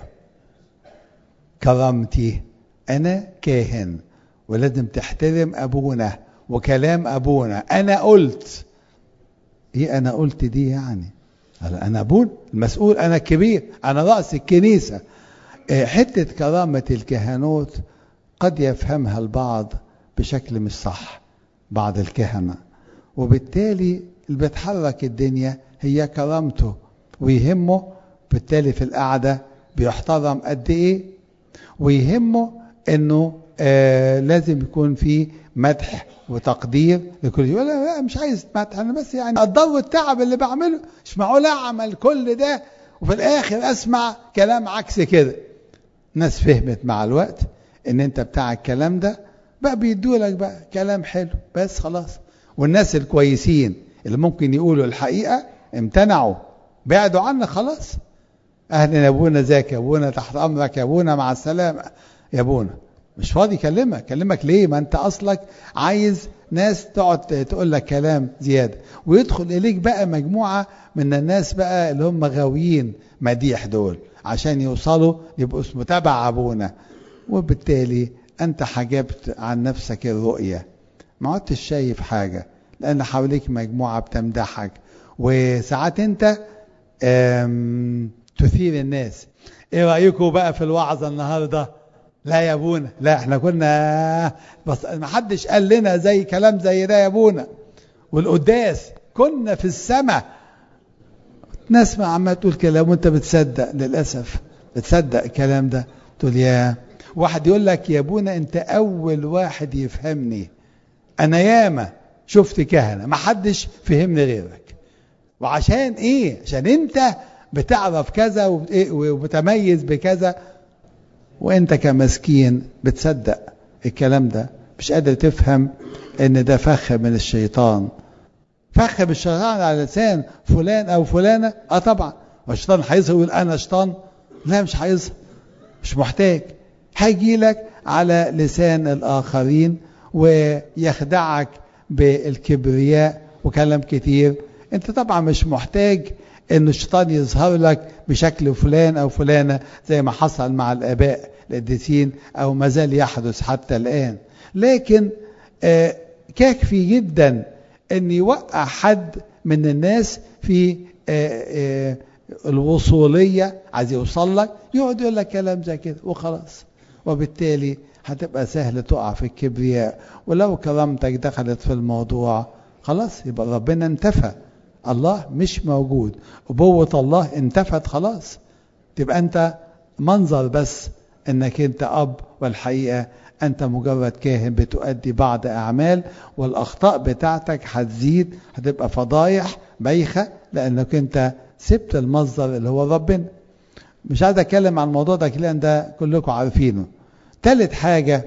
كرامتي انا كاهن ولازم تحترم ابونا وكلام ابونا انا قلت ايه انا قلت دي يعني انا ابونا المسؤول انا الكبير انا راس الكنيسه حته كرامه الكهنوت قد يفهمها البعض بشكل مش صح بعض الكهنة وبالتالي اللي بتحرك الدنيا هي كرامته ويهمه بالتالي في القعدة بيحترم قد ايه ويهمه انه آه لازم يكون في مدح وتقدير لكل يقول لا مش عايز مدح انا بس يعني الضر التعب اللي بعمله مش معقول اعمل كل ده وفي الاخر اسمع كلام عكس كده ناس فهمت مع الوقت ان انت بتاع الكلام ده بقى بيدولك بقى كلام حلو بس خلاص والناس الكويسين اللي ممكن يقولوا الحقيقة امتنعوا بعدوا عنك خلاص اهلا يا ابونا ذاك يا ابونا تحت امرك يا ابونا مع السلامة يا ابونا مش فاضي يكلمك كلمك ليه ما انت اصلك عايز ناس تقعد تقول لك كلام زيادة ويدخل اليك بقى مجموعة من الناس بقى اللي هم غاويين مديح دول عشان يوصلوا يبقوا اسمه تبع ابونا وبالتالي انت حجبت عن نفسك الرؤية ما عدتش شايف حاجة لان حواليك مجموعة بتمدحك وساعات انت تثير الناس ايه رأيكم بقى في الوعظة النهاردة لا يا ابونا لا احنا كنا بس ما حدش قال لنا زي كلام زي ده يا ابونا والقداس كنا في السماء ناس ما عمال تقول كلام وانت بتصدق للاسف بتصدق الكلام ده تقول يا واحد يقول لك يا ابونا انت اول واحد يفهمني انا ياما شفت كهنه ما حدش فهمني غيرك وعشان ايه عشان انت بتعرف كذا وبتميز بكذا وانت كمسكين بتصدق الكلام ده مش قادر تفهم ان ده فخ من الشيطان فخ من الشيطان على لسان فلان او فلانه اه طبعا والشيطان هيظهر يقول انا شيطان لا مش هيظهر مش محتاج هيجي لك على لسان الاخرين ويخدعك بالكبرياء وكلام كتير انت طبعا مش محتاج ان الشيطان يظهر لك بشكل فلان او فلانه زي ما حصل مع الاباء القديسين او ما زال يحدث حتى الان لكن آه كافي جدا ان يوقع حد من الناس في آه آه الوصوليه عايز يوصل لك يقعد يقول لك كلام زي كده وخلاص وبالتالي هتبقى سهل تقع في الكبرياء ولو كرامتك دخلت في الموضوع خلاص يبقى ربنا انتفى الله مش موجود أبوة الله انتفت خلاص تبقى أنت منظر بس أنك أنت أب والحقيقة أنت مجرد كاهن بتؤدي بعض أعمال والأخطاء بتاعتك هتزيد هتبقى فضايح بايخة لأنك أنت سبت المصدر اللي هو ربنا مش عايز أتكلم عن الموضوع ده لأن ده كلكم عارفينه تالت حاجة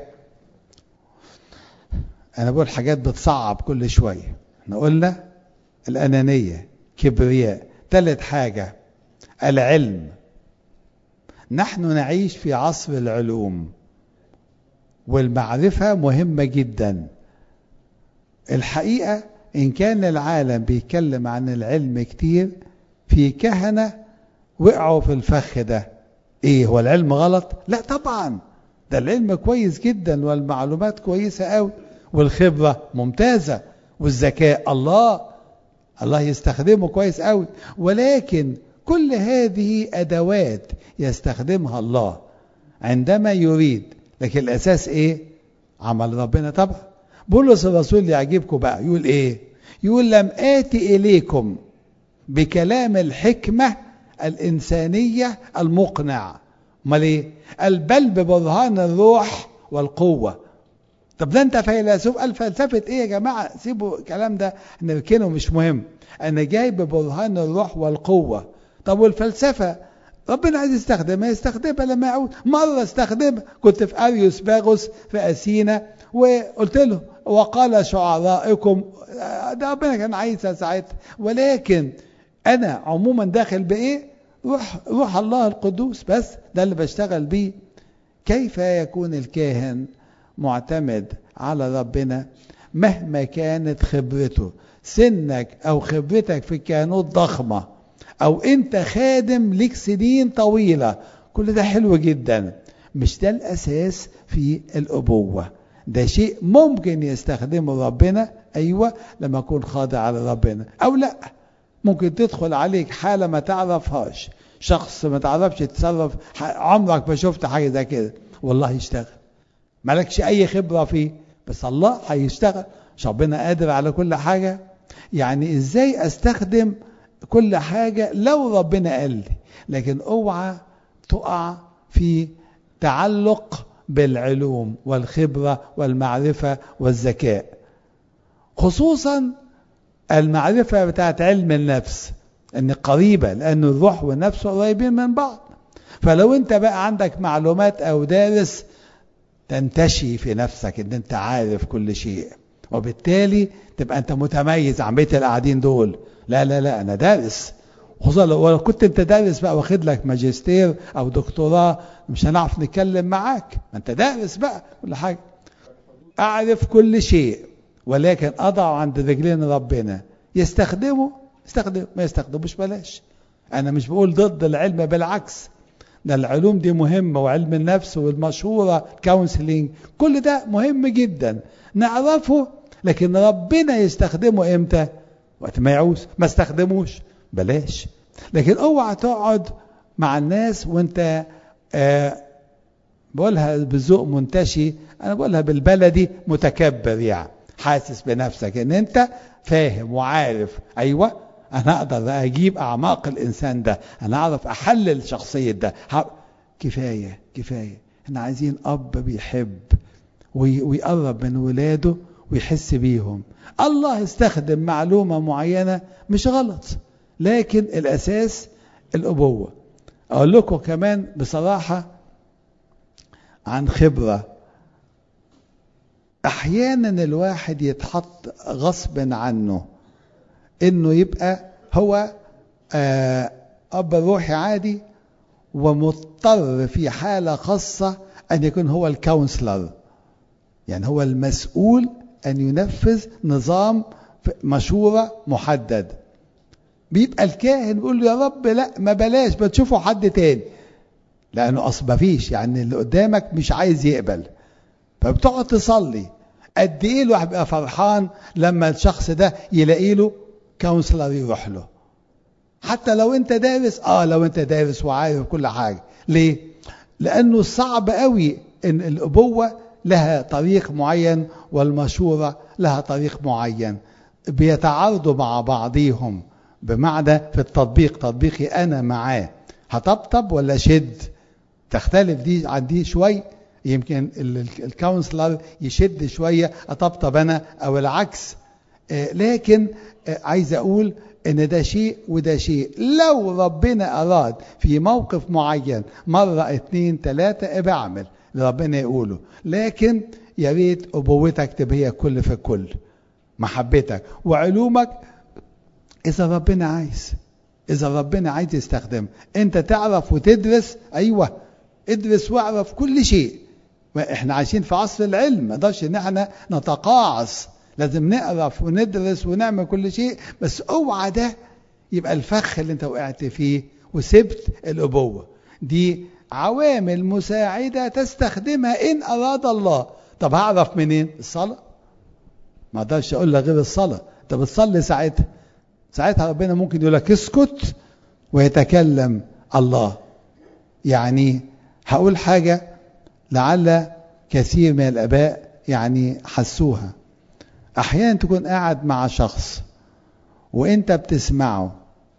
أنا بقول حاجات بتصعب كل شوية احنا قلنا الأنانية كبرياء ثالث حاجة العلم نحن نعيش في عصر العلوم والمعرفة مهمة جدا الحقيقة إن كان العالم بيتكلم عن العلم كتير في كهنة وقعوا في الفخ ده إيه هو العلم غلط؟ لا طبعا ده العلم كويس جدا والمعلومات كويسة قوي والخبرة ممتازة والذكاء الله الله يستخدمه كويس قوي ولكن كل هذه ادوات يستخدمها الله عندما يريد لكن الاساس ايه عمل ربنا طبعا بولس الرسول يعجبكم بقى يقول ايه يقول لم اتي اليكم بكلام الحكمه الانسانيه المقنع امال ايه بل ببرهان الروح والقوه طب ده انت فيلسوف قال فلسفه ايه يا جماعه سيبوا الكلام ده نركنه مش مهم انا جاي ببرهان الروح والقوه طب والفلسفه ربنا عايز يستخدمها يستخدمها لما يعود مره استخدمها كنت في اريوس باغوس في اثينا وقلت له وقال شعرائكم ده ربنا كان عايزها ساعتها ولكن انا عموما داخل بايه روح روح الله القدوس بس ده اللي بشتغل بيه كيف يكون الكاهن معتمد على ربنا مهما كانت خبرته سنك او خبرتك في الكهنوت ضخمه او انت خادم ليك سنين طويله كل ده حلو جدا مش ده الاساس في الابوه ده شيء ممكن يستخدمه ربنا ايوه لما اكون خاضع على ربنا او لا ممكن تدخل عليك حاله ما تعرفهاش شخص ما تعرفش تتصرف عمرك ما شفت حاجه زي كده والله يشتغل مالكش اي خبره فيه بس الله هيشتغل مش ربنا قادر على كل حاجة يعني ازاي استخدم كل حاجة لو ربنا قال لي لكن اوعى تقع في تعلق بالعلوم والخبرة والمعرفة والذكاء خصوصا المعرفة بتاعت علم النفس ان قريبة لان الروح والنفس قريبين من بعض فلو انت بقى عندك معلومات او دارس تنتشي في نفسك ان انت عارف كل شيء وبالتالي تبقى انت متميز عن بيت القاعدين دول لا لا لا انا دارس خصوصا لو كنت انت دارس بقى واخد لك ماجستير او دكتوراه مش هنعرف نتكلم معاك ما انت دارس بقى كل حاجه اعرف كل شيء ولكن اضع عند رجلين ربنا يستخدمه استخدم ما يستخدموش بلاش انا مش بقول ضد العلم بالعكس ده العلوم دي مهمة وعلم النفس والمشهورة كونسلينج كل ده مهم جدا نعرفه لكن ربنا يستخدمه امتى وقت ما يعوز ما استخدموش بلاش لكن اوعى تقعد مع الناس وانت آه بقولها بذوق منتشي انا بقولها بالبلدي متكبر يعني حاسس بنفسك ان انت فاهم وعارف ايوه انا اقدر اجيب اعماق الانسان ده انا اعرف احلل شخصيه ده كفايه كفايه احنا عايزين اب بيحب ويقرب من ولاده ويحس بيهم الله استخدم معلومه معينه مش غلط لكن الاساس الابوه اقول لكم كمان بصراحه عن خبره احيانا الواحد يتحط غصب عنه انه يبقى هو آه اب روحي عادي ومضطر في حالة خاصة ان يكون هو الكونسلر يعني هو المسؤول ان ينفذ نظام مشورة محدد بيبقى الكاهن بيقول له يا رب لا ما بلاش بتشوفوا حد تاني لانه اصل ما فيش يعني اللي قدامك مش عايز يقبل فبتقعد تصلي قد ايه الواحد بيبقى فرحان لما الشخص ده يلاقي له كونسلر يروح له حتى لو انت دارس اه لو انت دارس وعارف كل حاجه ليه لانه صعب قوي ان الابوه لها طريق معين والمشوره لها طريق معين بيتعارضوا مع بعضيهم بمعنى في التطبيق تطبيقي انا معاه هطبطب ولا شد تختلف دي عن دي شوي يمكن الكونسلر يشد شويه اطبطب انا او العكس لكن عايز اقول ان ده شيء وده شيء لو ربنا اراد في موقف معين مرة اتنين تلاتة ابقى اعمل اللي ربنا يقوله لكن يا ريت ابوتك تبقى هي كل في كل محبتك وعلومك اذا ربنا عايز اذا ربنا عايز يستخدم انت تعرف وتدرس ايوه ادرس واعرف كل شيء احنا عايشين في عصر العلم ما نقدرش ان احنا نتقاعس لازم نعرف وندرس ونعمل كل شيء بس اوعى ده يبقى الفخ اللي انت وقعت فيه وسبت الابوه دي عوامل مساعده تستخدمها ان اراد الله طب هعرف منين الصلاه ما اقدرش اقول لك غير الصلاه انت بتصلي ساعتها ساعتها ربنا ممكن يقول لك اسكت ويتكلم الله يعني هقول حاجه لعل كثير من الاباء يعني حسوها احيانا تكون قاعد مع شخص وانت بتسمعه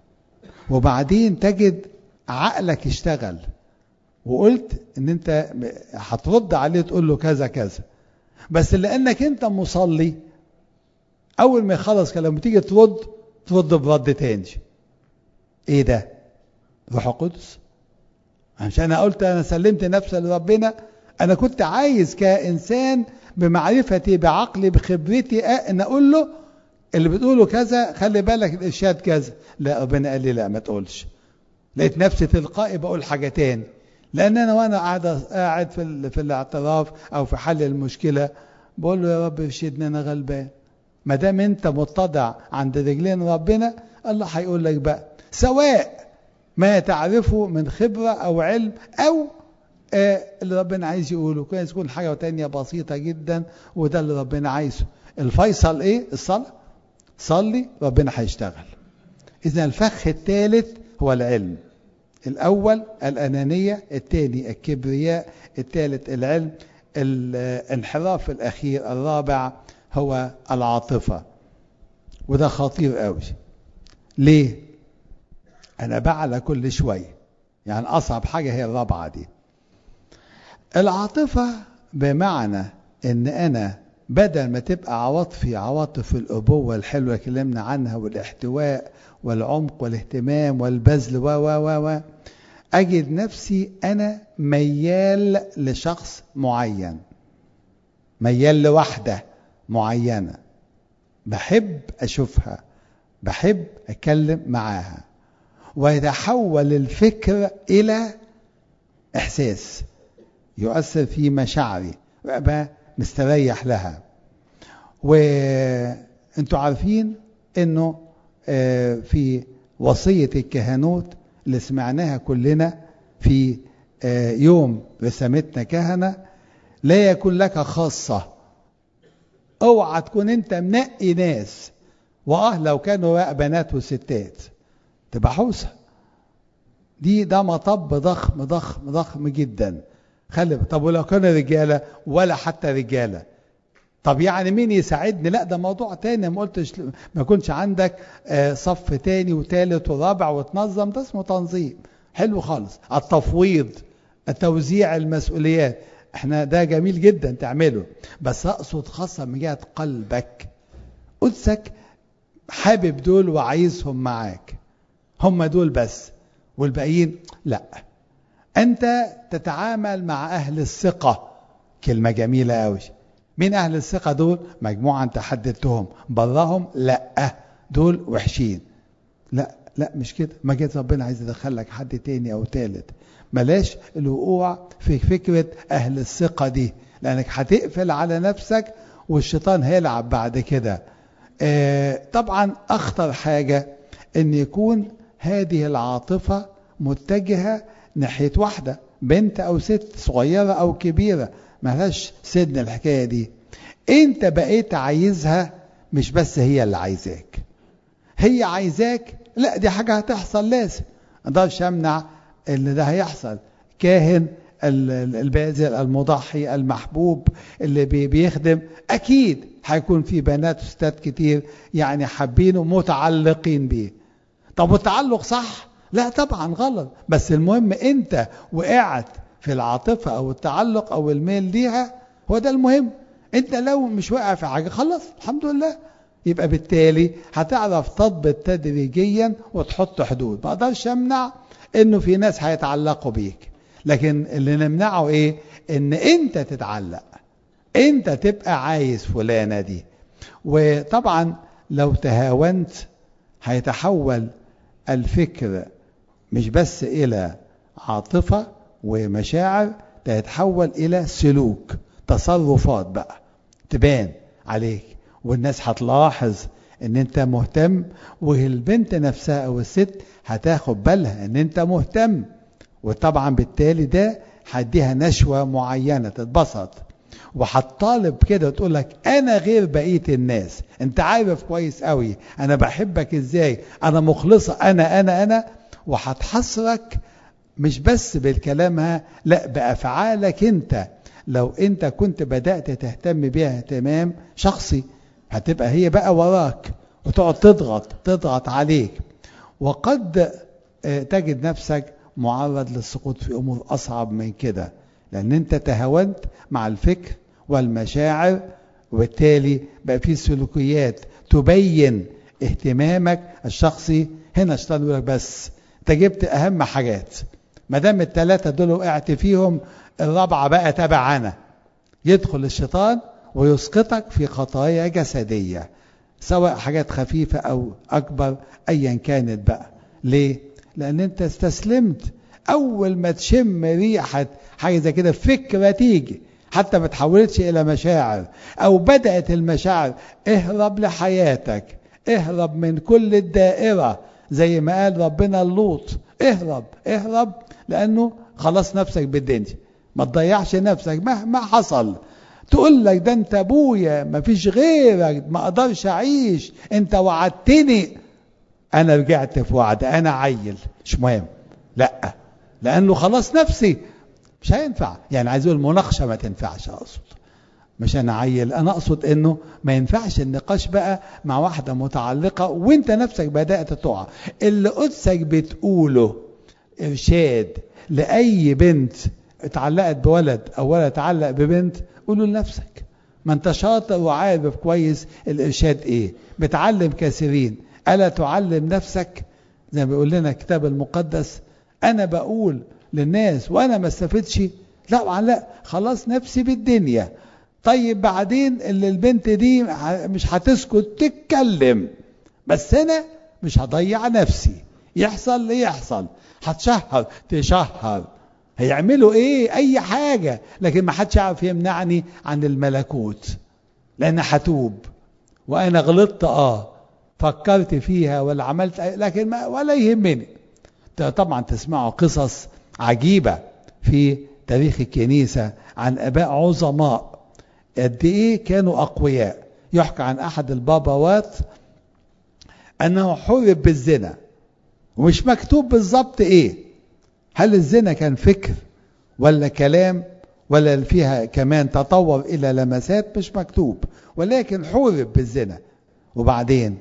وبعدين تجد عقلك اشتغل وقلت ان انت هترد عليه تقول له كذا كذا بس لانك انت مصلي اول ما يخلص كلامه تيجي ترد ترد برد تاني ايه ده روح القدس عشان انا قلت انا سلمت نفسي لربنا انا كنت عايز كانسان بمعرفتي بعقلي بخبرتي ان اقول له اللي بتقوله كذا خلي بالك الارشاد كذا لا ربنا قال لي لا ما تقولش لقيت نفسي تلقائي بقول حاجه تاني لان انا وانا قاعد قاعد في في الاعتراف او في حل المشكله بقول له يا رب ارشدني انا غلبان ما دام انت متضع عند رجلين ربنا الله هيقول لك بقى سواء ما تعرفه من خبره او علم او آه اللي ربنا عايز يقوله كويس يكون حاجه تانية بسيطه جدا وده اللي ربنا عايزه الفيصل ايه الصلاه صلي ربنا هيشتغل اذا الفخ الثالث هو العلم الاول الانانيه الثاني الكبرياء الثالث العلم الانحراف الأخير الرابع هو العاطفة وده خطير قوي ليه أنا بعلى كل شوية يعني أصعب حاجة هي الرابعة دي العاطفة بمعنى إن أنا بدل ما تبقى عواطفي عواطف الأبوة الحلوة اللي اتكلمنا عنها والاحتواء والعمق والاهتمام والبذل و و و و أجد نفسي أنا ميال لشخص معين ميال لوحدة معينة بحب أشوفها بحب أتكلم معاها ويتحول الفكر إلى إحساس يؤثر في مشاعري وأبقى مستريح لها وانتوا عارفين انه في وصية الكهنوت اللي سمعناها كلنا في يوم رسمتنا كهنة لا يكون لك خاصة اوعى تكون انت منقي ناس واه لو كانوا بقى بنات وستات تبقى حوسه دي ده مطب ضخم ضخم ضخم جدا خلي طب ولو كانوا رجاله ولا حتى رجاله طب يعني مين يساعدني لا ده موضوع تاني ما قلتش ما يكونش عندك صف تاني وتالت ورابع وتنظم ده اسمه تنظيم حلو خالص التفويض توزيع المسؤوليات احنا ده جميل جدا تعمله بس اقصد خاصة من جهة قلبك قدسك حابب دول وعايزهم معاك هم دول بس والباقيين لا انت تتعامل مع اهل الثقة كلمة جميلة قوي مين اهل الثقة دول مجموعة انت حددتهم براهم لا دول وحشين لا لا مش كده ما جيت ربنا عايز يدخلك حد تاني او تالت بلاش الوقوع في فكرة أهل الثقة دي لأنك هتقفل على نفسك والشيطان هيلعب بعد كده آه طبعا أخطر حاجة أن يكون هذه العاطفة متجهة ناحية واحدة بنت أو ست صغيرة أو كبيرة ملهاش سن الحكاية دي أنت بقيت عايزها مش بس هي اللي عايزاك هي عايزاك لا دي حاجة هتحصل لازم ما اقدرش امنع ان ده هيحصل كاهن البازل المضحي المحبوب اللي بيخدم اكيد هيكون في بنات وستات كتير يعني حابينه متعلقين بيه طب والتعلق صح لا طبعا غلط بس المهم انت وقعت في العاطفة او التعلق او الميل ليها هو ده المهم انت لو مش واقع في حاجة خلاص الحمد لله يبقى بالتالي هتعرف تضبط تدريجيا وتحط حدود ما اقدرش امنع انه في ناس هيتعلقوا بيك لكن اللي نمنعه ايه ان انت تتعلق انت تبقى عايز فلانة دي وطبعا لو تهاونت هيتحول الفكر مش بس الى عاطفة ومشاعر تتحول الى سلوك تصرفات بقى تبان عليك والناس هتلاحظ ان انت مهتم والبنت نفسها او الست هتاخد بالها ان انت مهتم وطبعا بالتالي ده هديها نشوة معينة تتبسط وهتطالب كده وتقول لك انا غير بقية الناس انت عارف كويس قوي انا بحبك ازاي انا مخلصة انا انا انا وهتحصرك مش بس بالكلامها لا بافعالك انت لو انت كنت بدأت تهتم بيها اهتمام شخصي هتبقى هي بقى وراك وتقعد تضغط تضغط عليك وقد تجد نفسك معرض للسقوط في امور اصعب من كده لان انت تهاونت مع الفكر والمشاعر وبالتالي بقى في سلوكيات تبين اهتمامك الشخصي هنا الشيطان يقول لك بس انت جبت اهم حاجات ما دام الثلاثه دول وقعت فيهم الرابعه بقى تبع انا يدخل الشيطان ويسقطك في خطايا جسديه سواء حاجات خفيفه او اكبر ايا كانت بقى ليه لان انت استسلمت اول ما تشم ريحه حاجه زي كده فكره تيجي حتى ما تحولتش الى مشاعر او بدات المشاعر اهرب لحياتك اهرب من كل الدائره زي ما قال ربنا اللوط اهرب اهرب لانه خلاص نفسك بالدنيا ما تضيعش نفسك مهما حصل تقول لك ده انت ابويا ما فيش غيرك ما اقدرش اعيش انت وعدتني انا رجعت في وعد انا عيل مش مهم لا لانه خلاص نفسي مش هينفع يعني عايز اقول المناقشه ما تنفعش اقصد مش انا عيل انا اقصد انه ما ينفعش النقاش بقى مع واحده متعلقه وانت نفسك بدات تقع اللي قدسك بتقوله ارشاد لاي بنت اتعلقت بولد او ولد اتعلق ببنت قوله لنفسك ما انت شاطر وعارف كويس الارشاد ايه بتعلم كثيرين الا تعلم نفسك زي ما بيقول لنا الكتاب المقدس انا بقول للناس وانا ما استفدش لا لا خلاص نفسي بالدنيا طيب بعدين اللي البنت دي مش هتسكت تتكلم بس انا مش هضيع نفسي يحصل اللي يحصل هتشهر تشهر هيعملوا ايه اي حاجة لكن ما حدش يعرف يمنعني عن الملكوت لان هتوب وانا غلطت اه فكرت فيها ولا عملت لكن ما ولا يهمني طبعا تسمعوا قصص عجيبة في تاريخ الكنيسة عن اباء عظماء قد ايه كانوا اقوياء يحكى عن احد البابوات انه حرب بالزنا ومش مكتوب بالظبط ايه هل الزنا كان فكر ولا كلام ولا فيها كمان تطور الى لمسات مش مكتوب ولكن حورب بالزنا وبعدين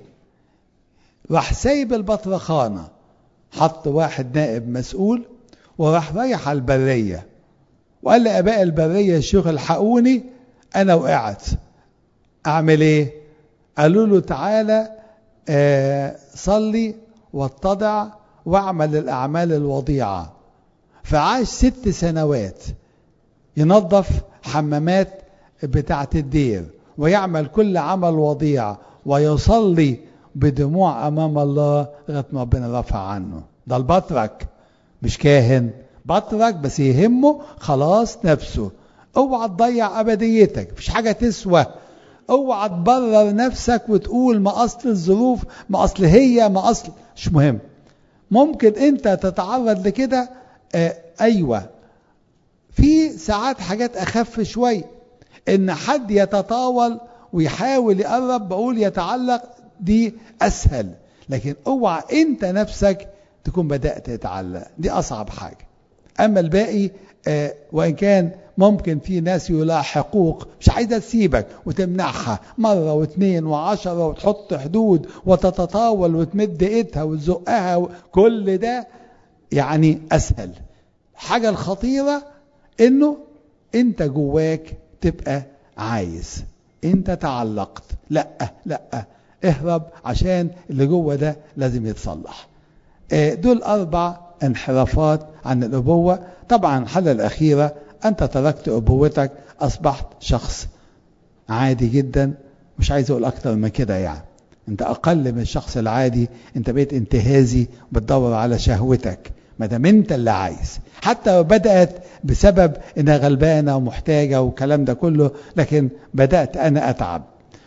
راح سايب البطرخانة حط واحد نائب مسؤول وراح رايح على البرية وقال لأباء البرية الشيوخ الحقوني أنا وقعت أعمل إيه؟ قالوا له تعالى آه صلي واتضع واعمل الأعمال الوضيعة فعاش ست سنوات ينظف حمامات بتاعة الدير ويعمل كل عمل وضيع ويصلي بدموع أمام الله لغاية ما ربنا رفع عنه ده البطرك مش كاهن بطرك بس يهمه خلاص نفسه اوعى تضيع ابديتك مفيش حاجه تسوى اوعى تبرر نفسك وتقول ما اصل الظروف ما اصل هي ما اصل مش مهم ممكن انت تتعرض لكده آه ايوه في ساعات حاجات اخف شويه ان حد يتطاول ويحاول يقرب بقول يتعلق دي اسهل لكن اوعى انت نفسك تكون بدات تتعلق دي اصعب حاجه اما الباقي آه وان كان ممكن في ناس يلاحقوك مش عايزه تسيبك وتمنعها مره واثنين وعشرة وتحط حدود وتتطاول وتمد ايدها وتزقها كل ده يعني اسهل الحاجه الخطيره انه انت جواك تبقى عايز انت تعلقت لا لا اهرب عشان اللي جوه ده لازم يتصلح دول اربع انحرافات عن الابوه طبعا الحاله الاخيره انت تركت ابوتك اصبحت شخص عادي جدا مش عايز اقول اكتر من كده يعني انت اقل من الشخص العادي انت بقيت انتهازي بتدور على شهوتك ما دام انت اللي عايز حتى لو بدات بسبب انها غلبانه ومحتاجه والكلام ده كله لكن بدات انا اتعب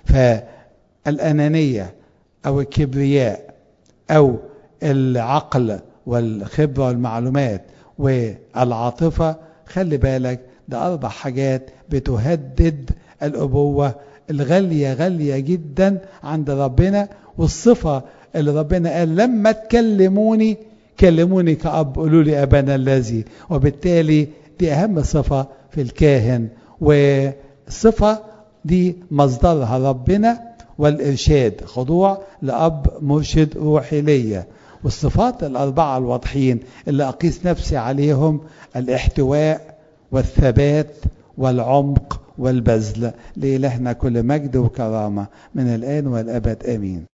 فالانانيه او الكبرياء او العقل والخبره والمعلومات والعاطفه خلي بالك ده اربع حاجات بتهدد الابوه الغاليه غاليه جدا عند ربنا والصفه اللي ربنا قال لما تكلموني كلموني كأب قولوا لي أبانا الذي وبالتالي دي أهم صفة في الكاهن والصفة دي مصدرها ربنا والإرشاد خضوع لأب مرشد روحي ليا والصفات الأربعة الواضحين اللي أقيس نفسي عليهم الاحتواء والثبات والعمق والبذل لإلهنا كل مجد وكرامة من الآن والأبد آمين